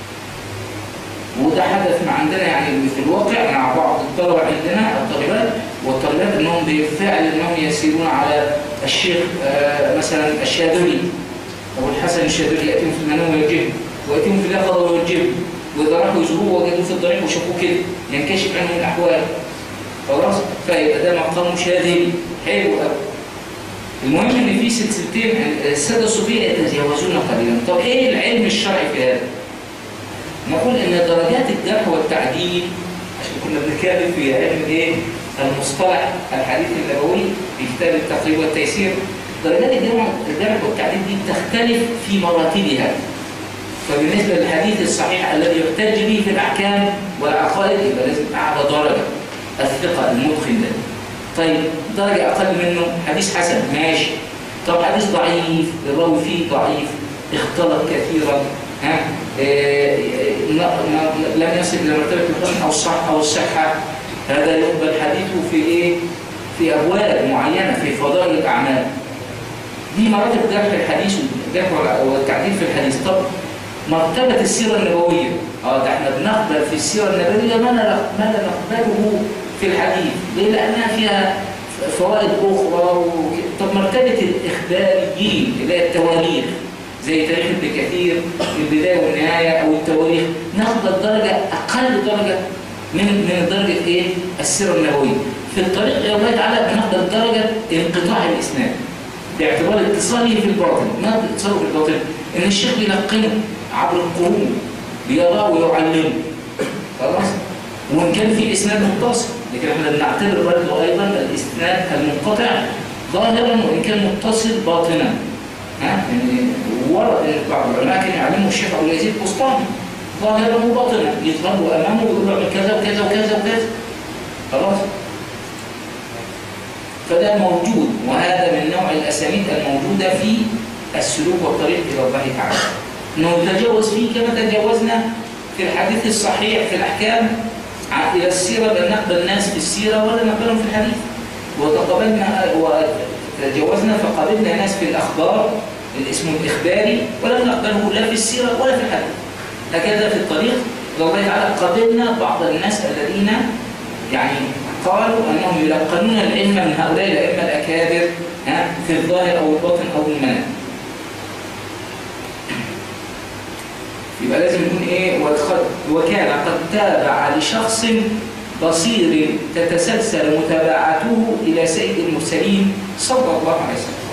وده حدث مع عندنا يعني في الواقع مع بعض الطلبة عندنا الطالبات والطالبات انهم بالفعل انهم يسيرون على الشيخ آه مثلا الشاذلي او الحسن الشاذلي ياتيهم في المنام ويوجههم وياتيهم في اليقظه ويوجههم واذا راحوا يزوروه وجدوه في الطريق وشافوه كده ينكشف عنهم الاحوال خلاص فيبقى ده مقام شاذلي حلو قوي المهم ان في سلسلتين الساده الصوفيه يتجاوزون قليلا طب ايه العلم الشرعي في هذا؟ نقول ان درجات الجرح والتعديل عشان كنا بنتكلم في علم ايه المصطلح الحديث النبوي في كتاب التقريب والتيسير درجات الجرح والتعديل دي تختلف في مراتبها فبالنسبه للحديث الصحيح الذي يحتج به في الاحكام والعقائد يبقى لازم اعلى درجه الثقه المتقن ده طيب درجه اقل منه حديث حسن ماشي طب حديث ضعيف الراوي فيه ضعيف اختلط كثيرا ها إيه لم يصل الى مرتبه الحسن او الصح او الصحه هذا يقبل حديثه في ايه في ابواب معينه في فضائل الاعمال دي مراتب جرح الحديث والجرح والتعديل في الحديث طب مرتبه السيره النبويه اه ده احنا بنقبل في السيره النبويه ما لا ما لا نقبله في الحديث ليه لانها فيها فوائد اخرى و... طب مرتبه الاخباريين اللي هي التواريخ زي تاريخ ابن كثير البدايه والنهايه او التواريخ ناخد درجه اقل درجه من من درجه ايه؟ السيره النبويه. في الطريق الى الله تعالى بناخد درجه انقطاع الاسناد باعتبار اتصاله في الباطن، ما اتصاله في الباطن؟ ان الشيخ بيلقنه عبر القرون بيراه ويعلمه. خلاص؟ وان كان في اسناد متصل، لكن احنا بنعتبر برضه ايضا الاسناد المنقطع ظاهرا وان كان متصل باطنا. ها يعني ورد ان بعض العلماء كانوا يعلموا الشيخ ابو يزيد بسطامي ظاهرا وباطنا يظهروا امامه ويقولوا اعمل كذا وكذا وكذا وكذا خلاص فده موجود وهذا من نوع الاسانيد الموجوده في السلوك والطريق الى الله تعالى انه يتجاوز فيه كما تجاوزنا في الحديث الصحيح في الاحكام ع- الى السيره بل نقبل الناس في السيره ولا نقبلهم في الحديث وتقبلنا وتجاوزنا فقبلنا ناس في الاخبار الاسم الاخباري ولم نقبله لا في السيره ولا في الحديث هكذا في الطريق إلى الله تعالى قبلنا بعض الناس الذين يعني قالوا انهم يلقنون العلم من هؤلاء الائمه الاكابر ها، في الظاهر او الباطن او المنام يبقى لازم يكون ايه وقد- وكان قد تابع لشخص بصير تتسلسل متابعته الى سيد المرسلين صلى الله عليه وسلم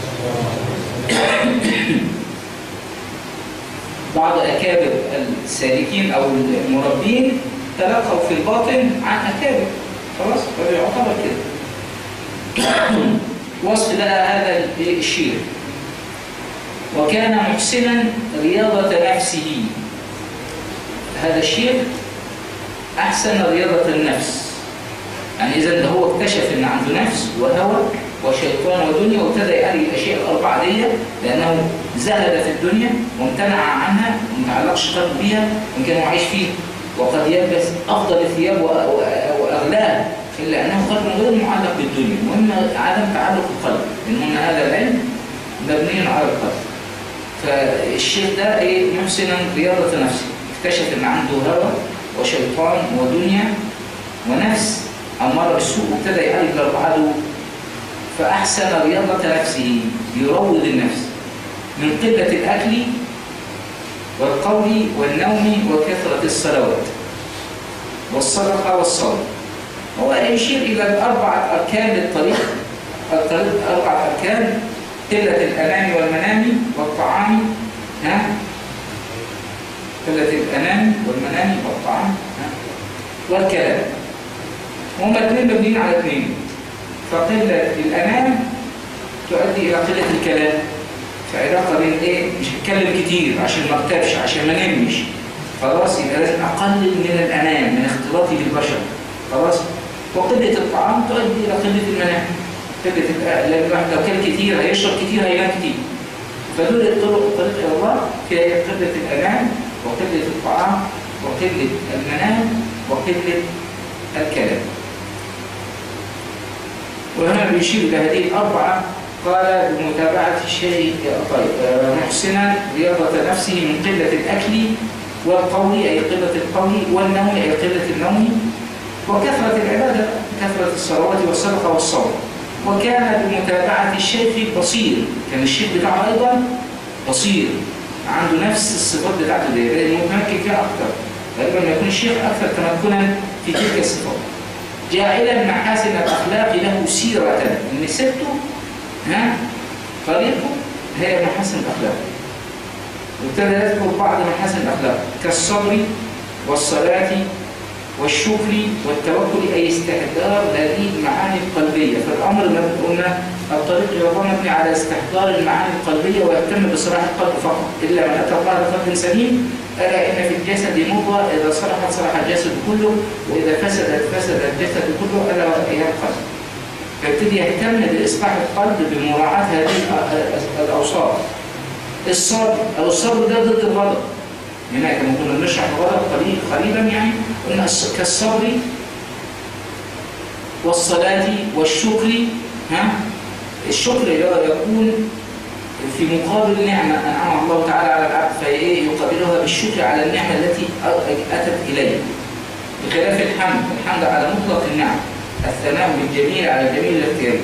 بعض اكابر السالكين او المربين تلقوا في الباطن عن اكابر خلاص فده يعتبر كده وصف بقى هذا الشير وكان محسنا رياضة نفسه هذا الشيء أحسن رياضة النفس يعني إذا ده هو اكتشف إن عنده نفس وهوى وشيطان ودنيا وابتدى يقري الأشياء الأربعة دي لأنه زهد في الدنيا وامتنع عنها ومتعلقش قلبه بيها وإن كان هو عايش فيه وقد يلبس أفضل الثياب و- و- وأغلاها إلا أنه قلبه غير معلق بالدنيا المهم عدم تعلق القلب لأن هذا العلم مبني على القلب فالشيخ ده ايه محسنا رياضة نفسه اكتشف ان عنده هوى وشيطان ودنيا ونفس أمارة بالسوء وابتدى يعالج الأربعة دول فأحسن رياضة نفسه يروض النفس من قلة الأكل والقول والنوم وكثرة الصلوات والصدقة والصوم هو يشير إلى الأربعة أركان للطريق الطريق أربعة أركان قلة الأنام والمنام والطعام ها قلة الأنام والمنام والطعام ها والكلام هما اثنين مبنيين على اثنين فقلة الأنام تؤدي إلى قلة الكلام فعلاقة بين إيه؟ مش هتكلم كتير عشان ما اغتابش عشان ما نمش خلاص يبقى لازم أقلل من الأنام من اختلاطي بالبشر خلاص وقلة الطعام تؤدي إلى قلة المنام قلة الأ- لأن الواحد لو كان كتير هيشرب كتير هينام كتير فدول الطرق الطريق إلى الله فيها قلة الأنام وقلة الطعام وقلة المنام وقلة الكلام وهنا بيشير إلى هذه الأربعة قال بمتابعة الشيء طيب آه، محسنا رياضة نفسه من قلة الأكل والقول أي قلة القول والنوم أي قلة النوم وكثرة العبادة كثرة الصلوات والصدقة والصوم وكان بمتابعة الشيخ بصير كان الشيخ بتاعه أيضا بصير عنده نفس الصفات بتاعته دي لأنه متمكن فيها أكثر غالبا ما يكون الشيخ أكثر تمكنا في تلك الصفات جاعلا محاسن الأخلاق له سيرة إن سيرته ها طريقه هي محاسن الأخلاق وابتدى يذكر بعض محاسن الأخلاق كالصبر والصلاة والشكر والتوكل أي استحضار هذه المعاني القلبية فالأمر ما قلنا الطريق إلى الله مبني على استحضار المعاني القلبية ويهتم بصلاح القلب فقط إلا من أتى الله بقلب سليم ألا إن في الجسد مضغة إذا صلحت صلح الجسد كله وإذا فسدت فسد الجسد كله ألا وهي القلب فيبتدي يهتم بإصلاح القلب بمراعاة هذه الأ- الأوصاف الصبر أو الصبر ده ضد الغضب هناك لما كنا بنشرح الغضب قليل قليلا يعني قلنا الص- كالصبر والصلاة والشكر ها الشكر يكون في مقابل نعمة أنعم الله تعالى على العبد فإيه يقابلها بالشكر على النعمة التي أتت إليه بخلاف الحمد الحمد على مطلق النعم الثناء بالجميل على الجميل الاختياري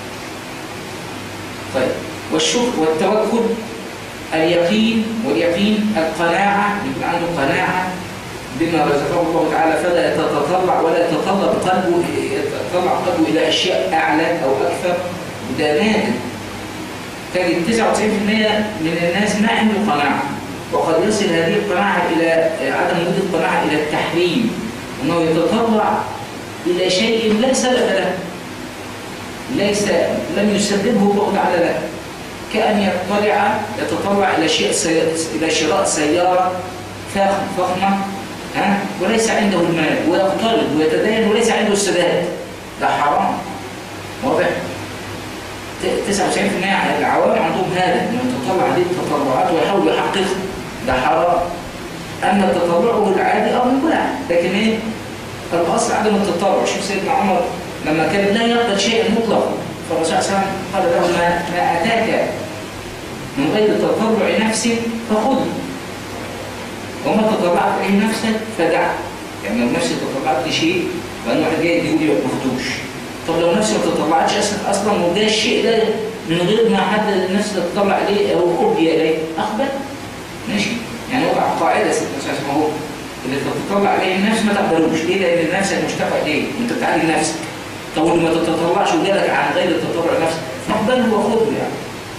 طيب والشكر والتوكل اليقين واليقين القناعة يكون عنده قناعة بما رزقه الله تعالى فلا يتطلع ولا يتطلب قلبه يتطلع قلبه إلى أشياء أعلى أو أكثر وده نادر تجد 99% من الناس ما عنده قناعة وقد يصل هذه القناعة إلى عدم وجود القناعة إلى التحريم أنه يتطلع إلى شيء لا سبب له ليس لم يسببه الله تعالى له كأن يطلع يتطلع إلى شيء سي... إلى شراء سيارة فخم فخمة ها وليس عنده المال ويقترض ويتدين وليس عنده السداد ده حرام واضح 99% من العوام عندهم هذا انه يتطلع هذه التطلعات ويحاول يحققها ده حرام اما التطلع العادي او مباح لكن ايه الاصل عدم التطلع شوف سيدنا عمر لما كان لا يقبل شيئا مطلقا فالرسول صلى الله عليه وسلم قال له ما, ما اتاك من غير تطلع نفس فخذه وما تطلعت اي نفسك فدع يعني لو نفسي تطلعت لشيء وان واحد جاي يقول لي ما تاخدوش طب لو نفسي ما تطلعتش اصلا اصلا وده الشيء ده من غير ما حد النفس تطلع عليه او ابدي اليه اقبل ماشي يعني وضع قاعده ست اساس ما هو اللي تتطلع عليه النفس ما تقبلوش ليه؟ لان النفس مشتاقه اليه انت بتعالج نفسك طب واللي ما تتطلعش وجالك عن غير التطلع نفسك فاقبله وخذه يعني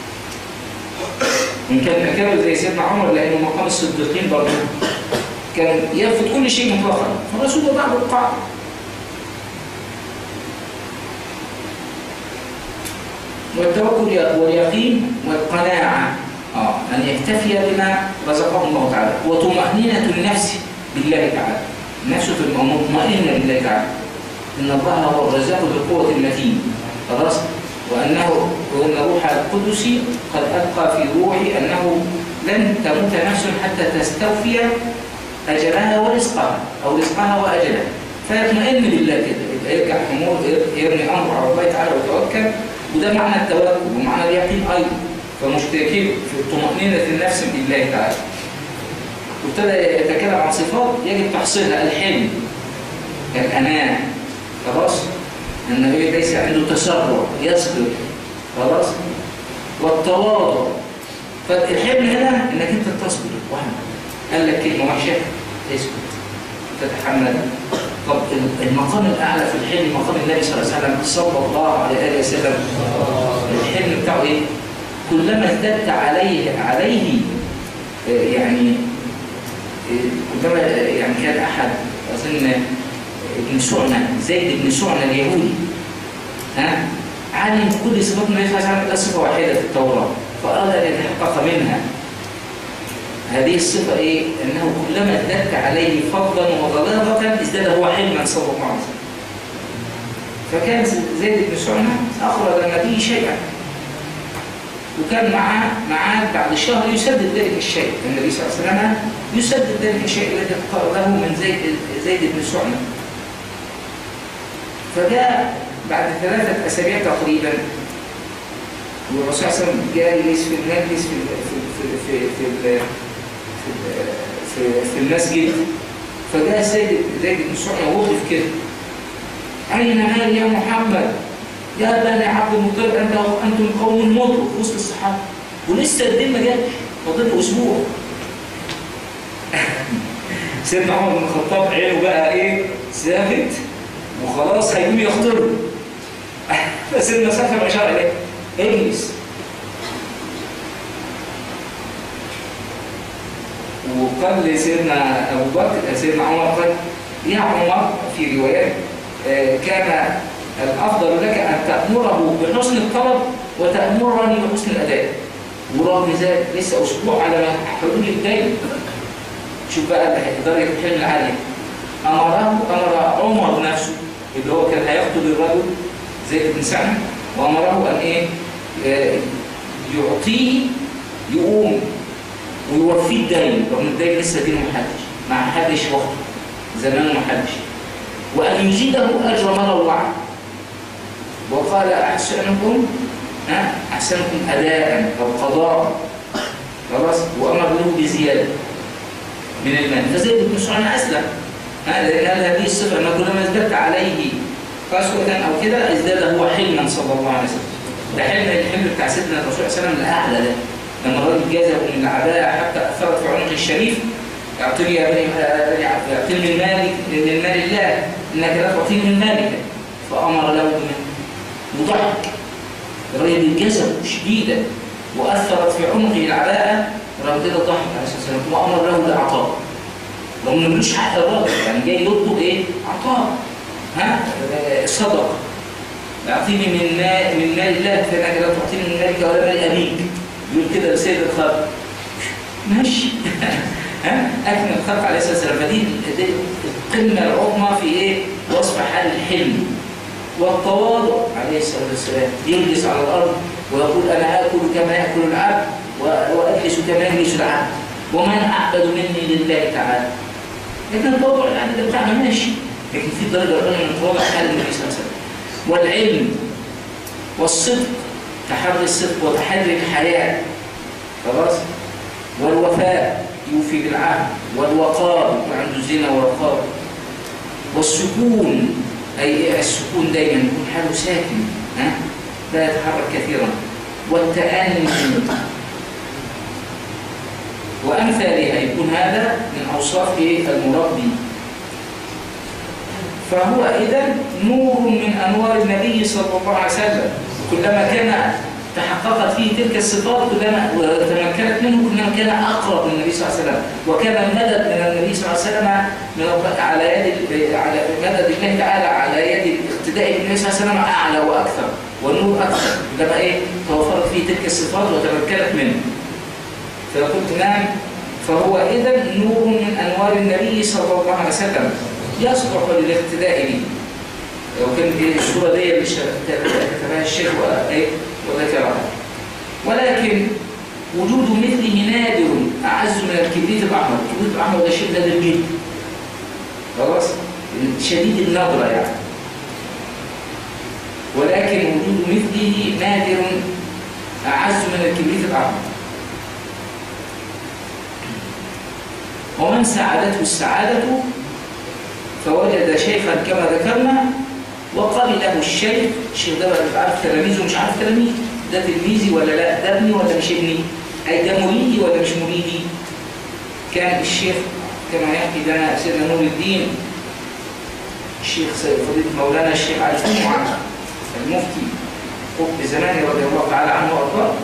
إن كان معتبر زي سيدنا عمر لأنه مقام الصديقين برضه كان يرفض كل شيء مطلقا فالرسول وضع له القاعدة والتوكل واليقين والقناعة آه أن يكتفي بما رزقه الله تعالى وطمأنينة النفس بالله تعالى النفس مطمئنة بالله تعالى إن الله هو الرزاق ذو القوة المتين خلاص وأنه وأن روح القدس قد ألقى في روحي أنه لن تموت نفس حتى تستوفي أجلها ورزقها أو رزقها وأجلها فيطمئن بالله كده يبقى يرجع أمور يرمي أمره على الله تعالى ويتوكل وده معنى التوكل ومعنى اليقين أيضا فمشتركين في طمأنينة النفس بالله تعالى وابتدى يتكلم عن صفات يجب تحصيلها الحلم الأمان خلاص النبي ليس عنده تسرع يصبر خلاص والتواضع فالحلم هنا انك انت تصبر واحد قال لك كلمه وحشه اسكت تتحمل طب المقام الاعلى في الحلم مقام النبي صلى الله عليه وسلم صلى الله عليه اله وسلم الحلم بتاعه ايه؟ كلما ازددت عليه عليه يعني كلما يعني كان احد اظن ابن سعنى زيد بن سعنى اليهودي ها علم كل صفات النبي صلى الله عليه وسلم الا صفه واحده في التوراه فاراد ان يتحقق منها هذه الصفه ايه؟ انه كلما ازددت عليه فضلا وغلاظه ازداد هو حلما صلى الله عليه وسلم فكان زيد بن سعنى اخرج النبي شيئا وكان معاه معاه بعد شهر يسدد ذلك الشيء النبي صلى الله عليه وسلم يسدد ذلك الشيء الذي له من زيد زيد بن سعنى فجاء بعد ثلاثة أسابيع تقريبا والرسول صلى الله عليه وسلم جالس في المجلس في في في في في, في, في المسجد فجاء زيد زيد بن سعية وقف كده أين مال يا محمد؟ يا بني عبد المطلب أنت أنتم قوم مطلق وسط الصحابة ولسه الدين ما جاش فاضل أسبوع سيدنا عمر بن الخطاب عينه بقى إيه؟ ثابت وخلاص هيقوم يخطر فسيدنا سافر اشار اليه اجلس وقال لسيدنا ابو بكر سيدنا عمر قال يا عمر في روايات كان الافضل لك ان تامره بحسن الطلب وتامرني بحسن الاداء ورغم ذلك لسه اسبوع على حلول الدين شوف بقى درجه الحلم العاليه امره امر عمر نفسه اللي هو كان هيقتل الرجل زيد بن سعد وامره ان ايه آه يعطيه يقوم ويوفيه الدين رغم الدين لسه دينه ما حدش ما حدش وقته زمانه ما حدش وان يزيده اجر ما روعه وقال احسنكم ها احسنكم اداء او قضاء خلاص وامر له بزياده من المال فزيد بن سعد اسلم لأن هذه الصفة أنه كلما ازددت عليه قسوة أو كده ازداد هو حلما صلى الله عليه وسلم ده حلم الحلم بتاع سيدنا الرسول صلى الله عليه وسلم الأعلى ده لما الراجل جازه من العباءة حتى أثرت في عنق الشريف اعطني يا بني اعطني من مالك من المال الله إنك لا تعطيني من مالك فأمر له بمن وضحك الراجل جذب شديدا وأثرت في عنقه العباءة الراجل كده ضحك عليه الصلاة والسلام وأمر له بالعطاء لو ما ملوش حق الراجل يعني جاي يطلب ايه؟ عطاء ها صدقه اعطيني من مال من مال الله فانك لا تعطيني من مالك ولا مال ابيك يقول كده لسيد الخلق ماشي ها اكمل الخلق عليه الصلاه والسلام فدي دي القمه العظمى في ايه؟ وصف حال الحلم والتواضع عليه الصلاه والسلام يجلس على الارض ويقول انا اكل كما ياكل العبد و- واجلس كما يجلس العبد ومن اعبد مني لله تعالى لكن التواضع يعني ده بتاعنا ماشي لكن في درجه اقل من التواضع حال النبي صلى الله عليه وسلم والعلم والصدق تحري الصدق وتحري الحياه خلاص والوفاء يوفي بالعهد والوقار يكون عنده زنا ووقار والسكون أي إيه السكون دايما يكون حاله ساكن ها لا يتحرك كثيرا والتأني وأمثالها يكون هذا من أوصاف إيه؟ المربي فهو إذا نور من أنوار النبي صلى الله عليه وسلم كلما كان تحققت فيه تلك الصفات كلما وتمكنت منه كلما كان أقرب من النبي صلى الله عليه وسلم وكان المدد من النبي صلى الله عليه وسلم من الله على يد على مدد الله تعالى على يد الاقتداء بالنبي صلى الله عليه وسلم أعلى وأكثر والنور أكثر كلما إيه توفرت فيه تلك الصفات وتمكنت منه فقلت نعم فهو إذا نور من أنوار النبي صلى الله عليه وسلم يصلح للاقتداء به وكان دي الصورة دي اللي كتبها الشيخ وإيه وذكرها ولكن وجود مثله نادر أعز من الكبريت الأحمر الكبريت الأحمر ده شيء نادر جدا خلاص شديد النظرة يعني ولكن وجود مثله نادر أعز من الكبريت الأحمر ومن سعادته السعادة فوجد شيخا كما ذكرنا وقبله الشيخ الشيخ ده بقى عارف تلاميذه مش عارف تلاميذ ده تلميذي ولا لا ده ابني ولا مش ابني اي ده مريدي ولا مش مريدي كان الشيخ كما يحكي لنا سيدنا نور الدين الشيخ فضيلة مولانا الشيخ علي الجمعة المفتي قطب زماني رضي الله تعالى عنه وارضاه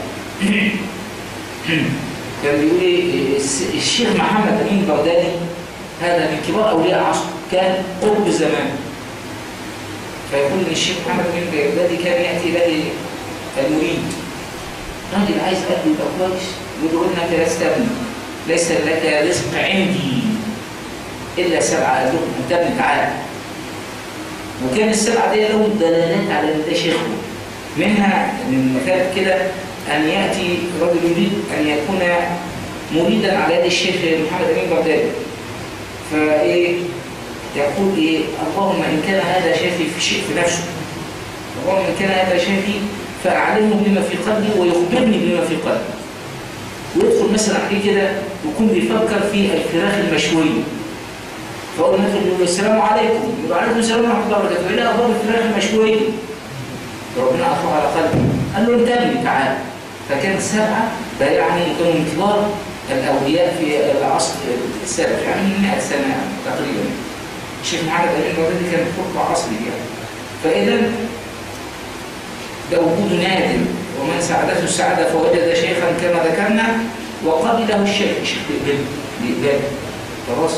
كان بيقول ايه الشيخ محمد امين بغدادي هذا من كبار اولياء عصر كان قطب زمان فيقول ان الشيخ محمد امين بغدادي كان ياتي اليه المريد راجل عايز قلبه يبقى كويس يقول له انك لست ابني ليس لك رزق عندي الا سبعه قال لهم انت ابني تعالى وكان السبعه دي لهم دلالات على ان ده شيخه منها من مثال كده أن يأتي رجل يريد أن يكون مريدا على يد الشيخ محمد أمين بغدادي فإيه يقول إيه اللهم إن كان هذا شافي في شيء في نفسه اللهم إن كان هذا شافي فأعلمه بما في قلبي ويخبرني بما في قلبي ويدخل مثلا عليه كده ويكون بيفكر في الفراخ المشوية فأقول مثلا يقول السلام عليكم يقول عليكم السلام ورحمة الله وبركاته إيه أخبار الفراخ المشوية ربنا أعطاه على قلبه قال له انت ابني تعال فكان السبعة ده يعني كانوا من كبار الأولياء في العصر السابق يعني من 100 سنة تقريبا الشيخ محمد أمين بغدادي كان خطبة عصري يعني فإذا ده وجود نادر ومن سعادته السعادة فوجد شيخا كما ذكرنا وقبله الشيخ الشيخ بيقبل بيقبل خلاص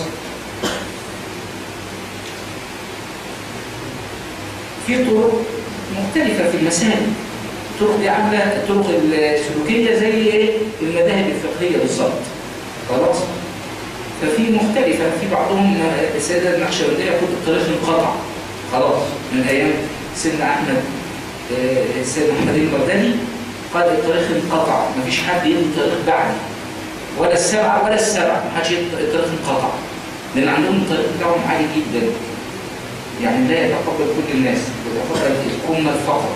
في طرق مختلفة في المسائل الطرق دي عاملة الطرق السلوكية زي ايه المذاهب الفقهية بالظبط خلاص ففي مختلفة في بعضهم السيدة النقشبندية يقول الطريق انقطع خلاص من أيام سيدنا أحمد السيد محمد البغدادي قال الطريق انقطع مفيش حد يدي الطريق بعدي ولا السبعة ولا السبعة محدش يدي الطريق انقطع لأن عندهم الطريق بتاعهم عالي جدا يعني لا يتقبل كل الناس يتقبل الأمة فقط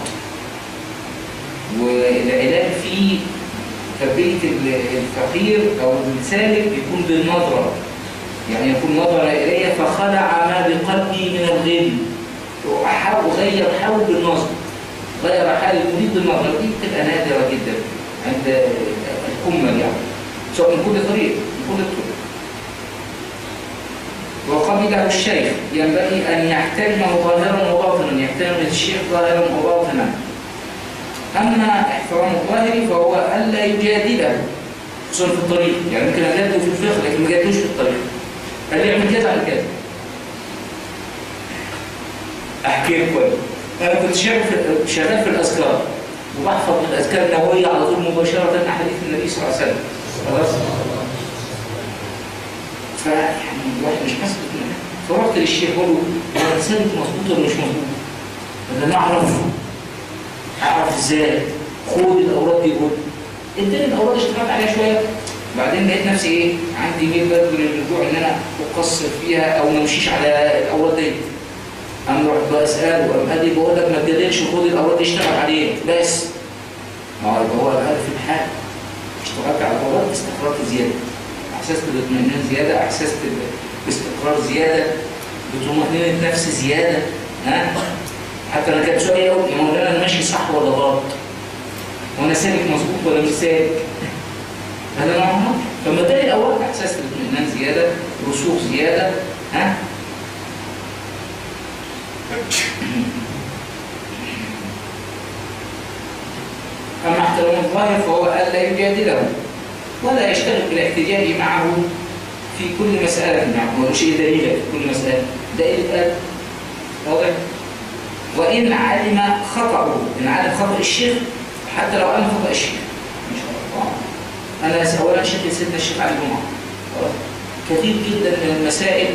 والعلاج في تربية الفقير أو السالك يكون بالنظرة يعني يكون نظرة إلي فخلع ما بقلبي من الغل وأحاول أغير حاول بالنظر غير حال المريد بالنظرة دي بتبقى نادرة جدا عند الكمل يعني سواء من كل طريق من كل الطرق وقبله الشيخ ينبغي أن يحترمه ظاهرا وباطنا يحترم الشيخ ظاهرا وباطنا أما احترام الظاهر فهو ألا يجادله خصوصا في الطريق يعني ممكن أجادله في الفقه لكن ما جادلوش في الطريق قال لي اعمل كذا على كذا أحكي لك كويس أنا كنت شغال في شغال في الأذكار وبحفظ الأذكار النووية على طول مباشرة أحاديث النبي صلى الله عليه وسلم خلاص فيعني الواحد مش حاسس باطمئنان فرحت للشيخ بقول له هو رسالة مظبوط ولا مش مظبوط؟ أنا أعرف أعرف إزاي خد الأوراد دي قول اداني الأوراد اشتغلت عليها شوية بعدين لقيت نفسي إيه عندي ميل برضه للرجوع إن أنا أقصر فيها أو ما امشيش على الأوراد دي أم رحت بسأله أم قال لي بقول لك ما تجادلش خد الأوراد دي اشتغل عليه بس ما هو يبقى هو قال في الحال اشتغلت على الأوراد استقررت زيادة احساس بالاطمئنان زياده احساس باستقرار زياده بطمأنينة نفس زياده ها حتى انا كان سؤالي يقول يا مولانا انا ماشي صح ولا غلط وانا سالك مظبوط ولا مش سالك هذا نوع من فما ده الاول احساس بالاطمئنان زياده رسوخ زياده ها اما احترام الظاهر فهو الا يجادله ولا يشتغل بالاحتجاج معه في كل مسألة معه هو شيء دليل في كل مسألة دليل قال واضح وإن علم خطأه إن علم خطأ الشيخ حتى لو علم خطأ الشيخ إن شاء الله أنا أولا شيخ سيدنا الشيخ علي جمعة كثير جدا من المسائل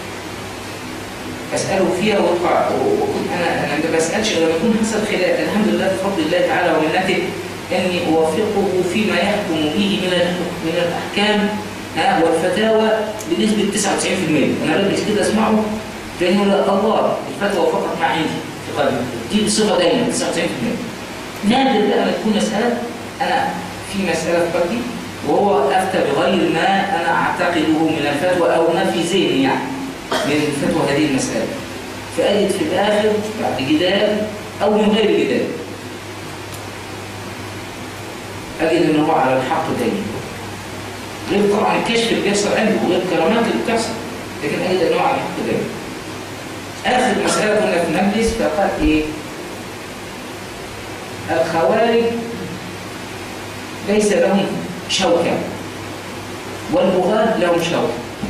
أسأله فيها وأطلع وكنت أنا أنا ما بسألش غير لما يكون حصل خلاف الحمد لله بفضل الله تعالى ومنته أني أوافقه فيما يحكم به من من الأحكام ها والفتاوى بنسبة 99% أنا بدرس كده أسمعه لأنه لا الله الفتوى فقط مع عندي في قلبي دي بصفة دايما 99% نادر بقى ما تكون مسألة أنا في مسألة في قلبي وهو أفتى بغير ما أنا أعتقده من الفتوى أو ما في ذهني يعني من فتوى هذه المسألة فأجد في الآخر بعد جدال أو من غير جدال أجد إن هو على الحق دايما غير طبعا الكشف اللي بيحصل عنده وغير الكرامات اللي بتحصل لكن أجد إن هو على الحق دايما آخر مسألة كنا في المجلس فقال إيه الخوارج ليس لهم شوكة والبغاة لهم شوكة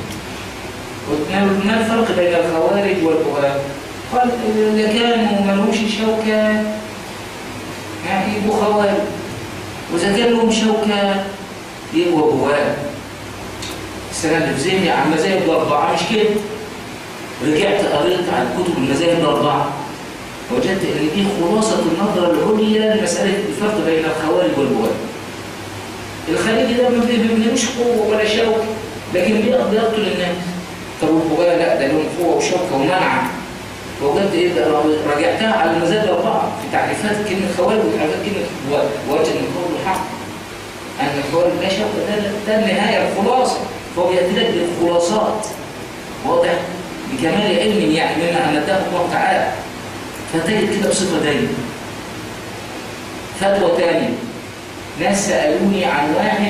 ما الفرق بين الخوارج والبغاة؟ قال إذا كانوا ما لهمش شوكة يعني يبقوا خوارج وإذا كان لهم شوكة يبقوا بغاة السنة اللي في ذهني على المذاهب الأربعة مش كده رجعت قريت عن كتب المذاهب الأربعة وجدت ان دي خلاصة النظرة العليا لمسألة الفرق بين الخوارج والبغاة الخارجي ده ما بيبنيلوش قوة ولا شوك لكن بيقتل الناس طب والبغاة لا ده لهم قوة وشوكة ومنع وجدت ايه ده راجعتها على المذاهب الأربعة في تعريفات كلمة خوارج وتعريفات كلمة بغاة وجدت ان القول الحق أن الخوارج لا شوكة ده, ده النهاية الخلاصة فهو بيأتي لك بالخلاصات واضح بكمال علم يعني مما أمداه الله تعالى فتجد كده بصفة دايما فتوى تانية ناس سألوني عن واحد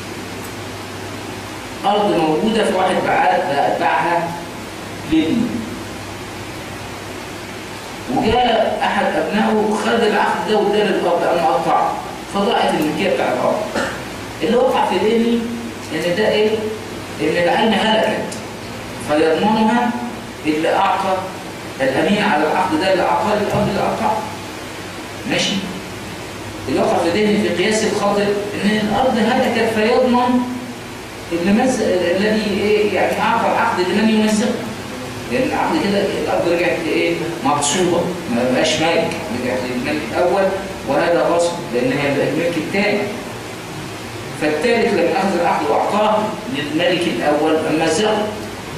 أرض موجودة في واحد باعها لابنه وجاء أحد أبنائه خد العقد ده واداله الأرض أنا قطعه فضاعت الملكية بتاع الأرض اللي وقع في ذهني إن ده إيه؟ إن العين هلكت فيضمنها اللي أعطى الأمين على العقد ده اللي أعطاه الأرض اللي أعطاه ماشي اللي وقع في ذهني في قياس الخاطئ إن الأرض هلكت فيضمن المز... الذي إيه يعني أعطى العقد لمن يمزقه لأن العقد كده الأرض رجعت إيه مغصوبة ما بقاش مالك رجعت للملك الأول وهذا غصب لأن هي بقت الملك الثاني فالثالث لما أخذ العقد وأعطاه للملك الأول مزقه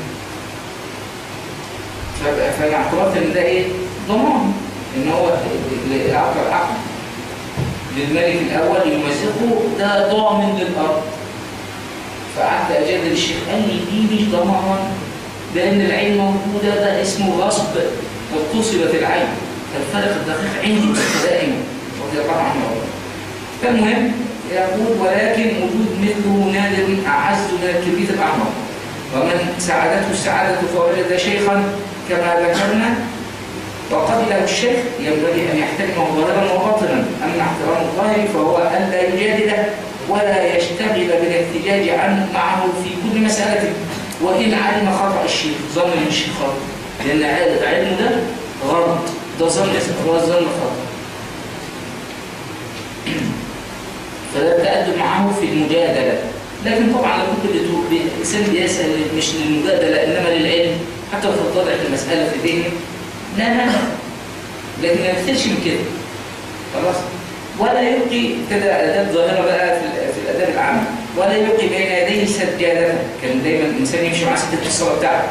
فانا اعتبرت ان ده ايه ضمان ان هو اللي اعطى العقد للملك الاول يمزقه ده ضامن للارض فقعدت اجادل الشيخ قال لي دي مش ضمان لان العين موجوده ده اسمه غصب واغتصبت العين فالفرق الدقيق عندي دائما رضي الله عنه فالمهم يقول ولكن وجود مثله نادر اعز من الكبريت الاحمر ومن سعادته السعاده فوجد شيخا كما ذكرنا وقبله الشيخ ينبغي أن يحترمه ظاهرا وباطنا أما احترام الظاهر فهو أن لا يجادله ولا يشتغل بالاحتجاج عنه معه في كل مسألة وإن علم خطأ الشيخ ظن من الشيخ خطأ لأن علمه ده غلط ده ظن هو ظن خطأ المجادلة لكن طبعا لابد الإنسان بيسأل مش للمجادلة إنما للعلم حتى لو تتضح المسألة في ذهنه لا مانع لكن ما يكثرش من كده خلاص ولا يلقي ابتدى اداب ظاهره بقى في, في الاداب العامه ولا يلقي بين يديه سجادته كان دايما الانسان يمشي مع سجاده الصلاه بتاعته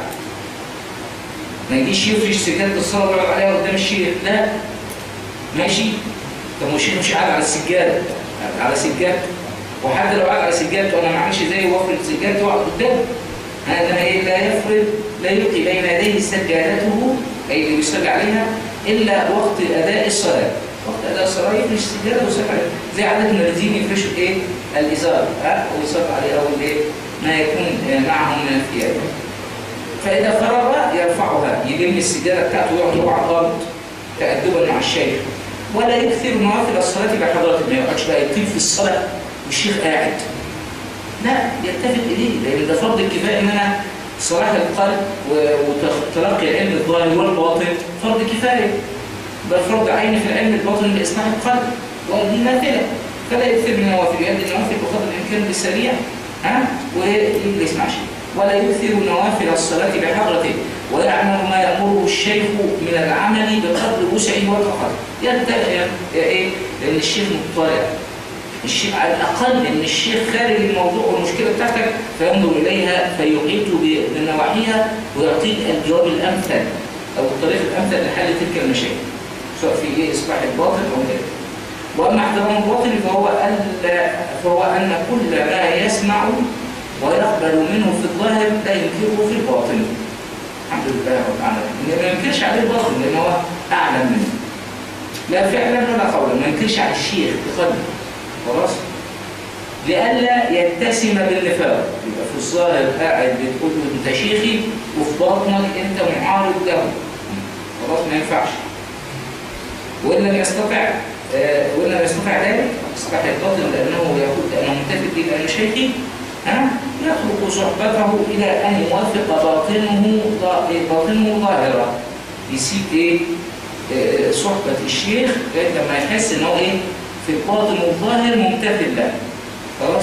ما يجيش يفرش سجاده الصلاه ويقعد عليها قدام الشيخ لا ماشي طب والشيخ مش قاعد على السجاده على سجادته وحتى لو قاعد على سجادته وانا ما اعملش زيه وافرد سجادته واقعد قدامه انما ايه لا يفرد لا يلقي بين يديه سجادته اي اللي بيصلي عليها الا وقت اداء الصلاه وقت اداء الصلاه يفرش السجاده ويصلي عليها زي عادتنا الذين يفرشوا ايه الازار ها ويصلي عليه او الايه ما يكون معهم من الثياب فاذا فرغ يرفعها يلم السجاده بتاعته ويقعد على الارض تادبا مع الشيخ ولا يكثر نوافل الصلاه بحضرته ما يقعدش بقى يطيل في الصلاه والشيخ قاعد لا يلتفت اليه لان ده فرض الكفايه ان انا صلاح القلب وتلقي العلم الظاهر والباطن فرض كفايه بل فرض عين في العلم الباطن لاصلاح القلب ودي نافله فلا يكثر من النوافل يؤدي النوافل بقدر الامكان بالسريع ها ويجلس مع شيء ولا يكثر نوافل الصلاه بحضرته ويعمل ما يامره الشيخ من العمل بقدر وسعه وطاقته يبدا ايه لان الشيخ مطلع الشيخ على الأقل إن الشيخ خارج الموضوع والمشكلة بتاعتك فينظر إليها فيحيط بنواحيها ويعطيك الجواب الأمثل أو الطريق الأمثل لحل تلك المشاكل سواء في إيه إصلاح الباطل أو غيره وأما احترام الباطل فهو ألا فهو أن كل ما يسمع ويقبل منه في الظاهر لا ينكره في الباطن الحمد لله رب العالمين ما ينكرش عليه الباطل لأن هو أعلم منه لا فعلا ولا قولا ما ينكرش على الشيخ بقلبه خلاص لئلا يتسم بالنفاق يبقى في الظاهر قاعد بتقول له انت شيخي وفي باطنك انت معارض له خلاص ما ينفعش وان لم يستطع آه وان لم يستطع ذلك اصبح الباطن لانه يقول انا متفق بي لانه شيخي ها يترك صحبته الى ان يوافق باطنه باطنه ظاهره يسيب ايه آه صحبه الشيخ لغايه لما يحس ان هو ايه في الباطن والظاهر ممتثل له خلاص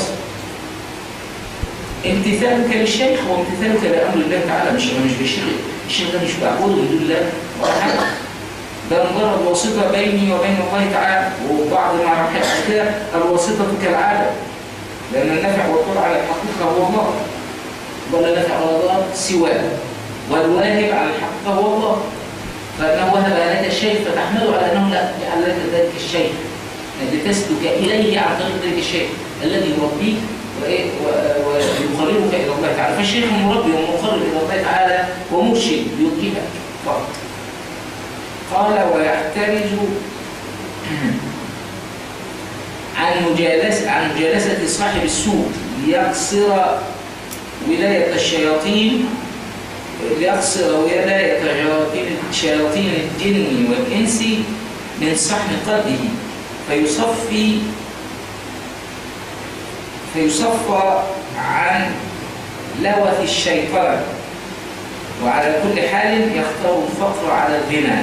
امتثالك للشيخ هو امتثالك لامر الله تعالى مش مش بالشيخ الشيخ ده مش معبود من دون الله ولا حاجه ده مجرد واسطه بيني وبين الله تعالى وبعض ما راح كده الواسطه كالعاده لان النفع والضر على الحقيقه هو الله ولا نفع ولا ضر سواه والواهب على الحقيقه هو الله فانه وهب لك الشيء فتحمله على انه لا جعل لك ذلك الشيء لتسلك إليه عن طريق ذلك الشيء الذي يربيك ويقربك إلى الله تعالى فالشيخ مربي ومقرب إلى الله تعالى ومرشد يوجهك فقط قال ويحترز عن مجالسة عن مجالسة صاحب السوء ليقصر ولاية الشياطين ليقصر ولاية شياطين الجن والإنس من صحن قلبه فيصفي فيصفى عن لوث الشيطان وعلى كل حال يختار الفقر على الغنى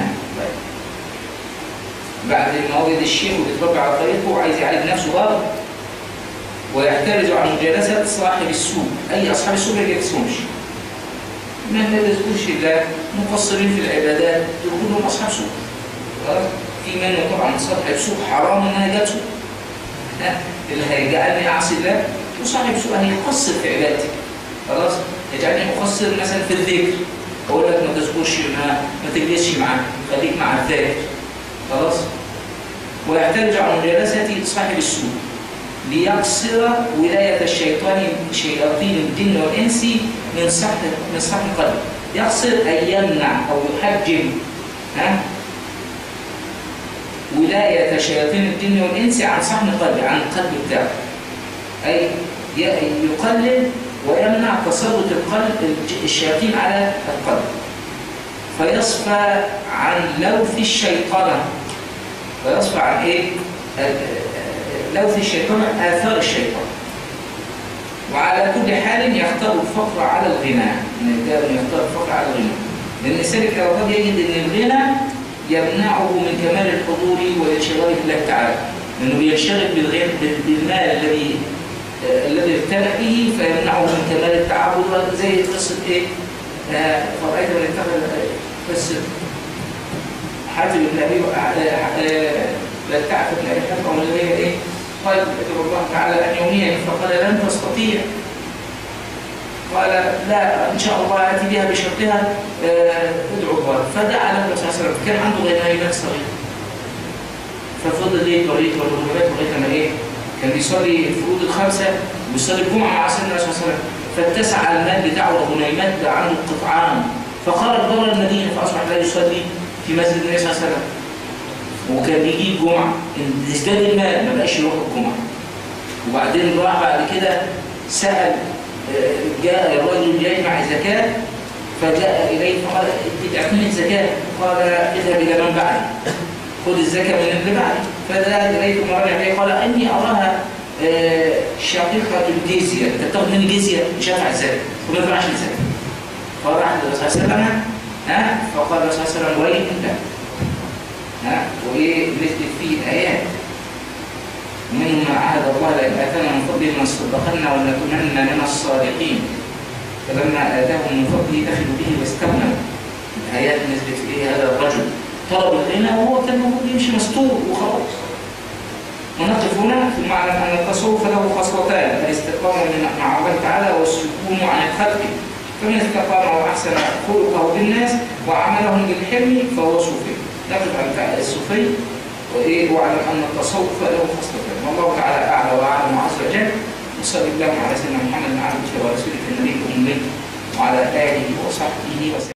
بعد ما وجد الشيخ وبيتربى على طريقه وعايز يعالج نفسه برضه ويحترز عن مجالسة صاحب السوء أي أصحاب السوء ما يجلسهمش من لا يذكرش الله مقصرين في العبادات دول كلهم أصحاب سوء في منه طبعا صاحب سوء حرام ان انا جاته اللي هيجعلني اعصي الله وصاحب سوء هيقصر في عبادتي خلاص يجعلني مقصر مثلا في الذكر اقول لك ما تذكرش معاه ما تجلسش معاه خليك مع الذاكر خلاص ويحترج عن مجالسة صاحب السوء ليقصر ولاية الشيطان شياطين الجن والإنس من صحن من صحن قلبه يقصر أي يمنع أو يحجم ها ولاية شياطين الجن والإنس عن صحن قلبه عن القلب بتاعه أي يقلل ويمنع تسلط القلب الشياطين على القلب فيصفى عن لوث الشيطان ويصفى عن ايه؟ لوث الشيطان آثار الشيطان وعلى كل حال يختار الفقر على الغنى يختار الفقر على الغنى لأن سالك الأوقات يجد أن الغنى يمنعه من كمال الحضور والانشغال بالله تعالى لأنه بينشغل بالغير بالمال الذي آه، الذي ابتلى به فيمنعه من كمال التعبد زي قصة إيه؟ آه، فرأيت من اتخذ آه، قصة حاتم بن أبي آه، آه، لا تعرف بن أبي حاتم أو اللي هي إيه؟ قال ادعو الله تعالى أن يغنيك فقال لن تستطيع قال لا ان شاء الله اتي بها بشرطها آه، ادعو الله فدعا له النبي صلى الله عليه وسلم كان عنده غنائمات صغيره ففضل ايه طريق والغنائمات لغايه ما ايه كان بيصلي الفروض الخمسه ويصلي الجمعه مع سيدنا النبي صلى الله عليه وسلم فاتسع المال بتاعه والغنائمات بقى عنده قطعان فخرج بره المدينه فاصبح لا يصلي في مسجد النبي صلى الله عليه وسلم وكان بيجي الجمعه ازداد المال ما بقاش يروح الجمعه وبعدين راح بعد كده سال جاء الرجل يجمع الزكاة فجاء إليه فقال ادعتني الزكاة قال اذهب إلى من بعدي خذ الزكاة من اللي بعدي فذهب إليه ثم رجع إليه قال إني أراها آه، شقيقة الجزية أنت بتاخد مني جزية مش هدفع الزكاة وما يدفعش الزكاة فراح الرسول صلى الله عليه وسلم ها فقال الرسول صلى الله عليه وسلم ويل له ها وإيه نزلت فيه الآيات ومنهم ما عهد الله لئن اتانا من فضله لنصدقن ولنكونن من الصالحين فلما اتاهم من فضله اخذوا به واستغنوا الايات نزلت في ايه هذا الرجل طلب الغنى وهو كان المفروض يمشي مستور وخلاص ونقف هنا في معنى ان التصوف له خصلتان الاستقامه من- مع الله تعالى والسكون عن الخلق فمن استقام واحسن خلقه بالناس وعملهم بالحلم فهو صوفي نقف عن الصوفي وايه واعلم ان التصوف له خصلتين والله تعالى اعلى واعلم عز وجل وصلى الله على سيدنا محمد عبده ورسوله النبي الامي وعلى اله وصحبه وسلم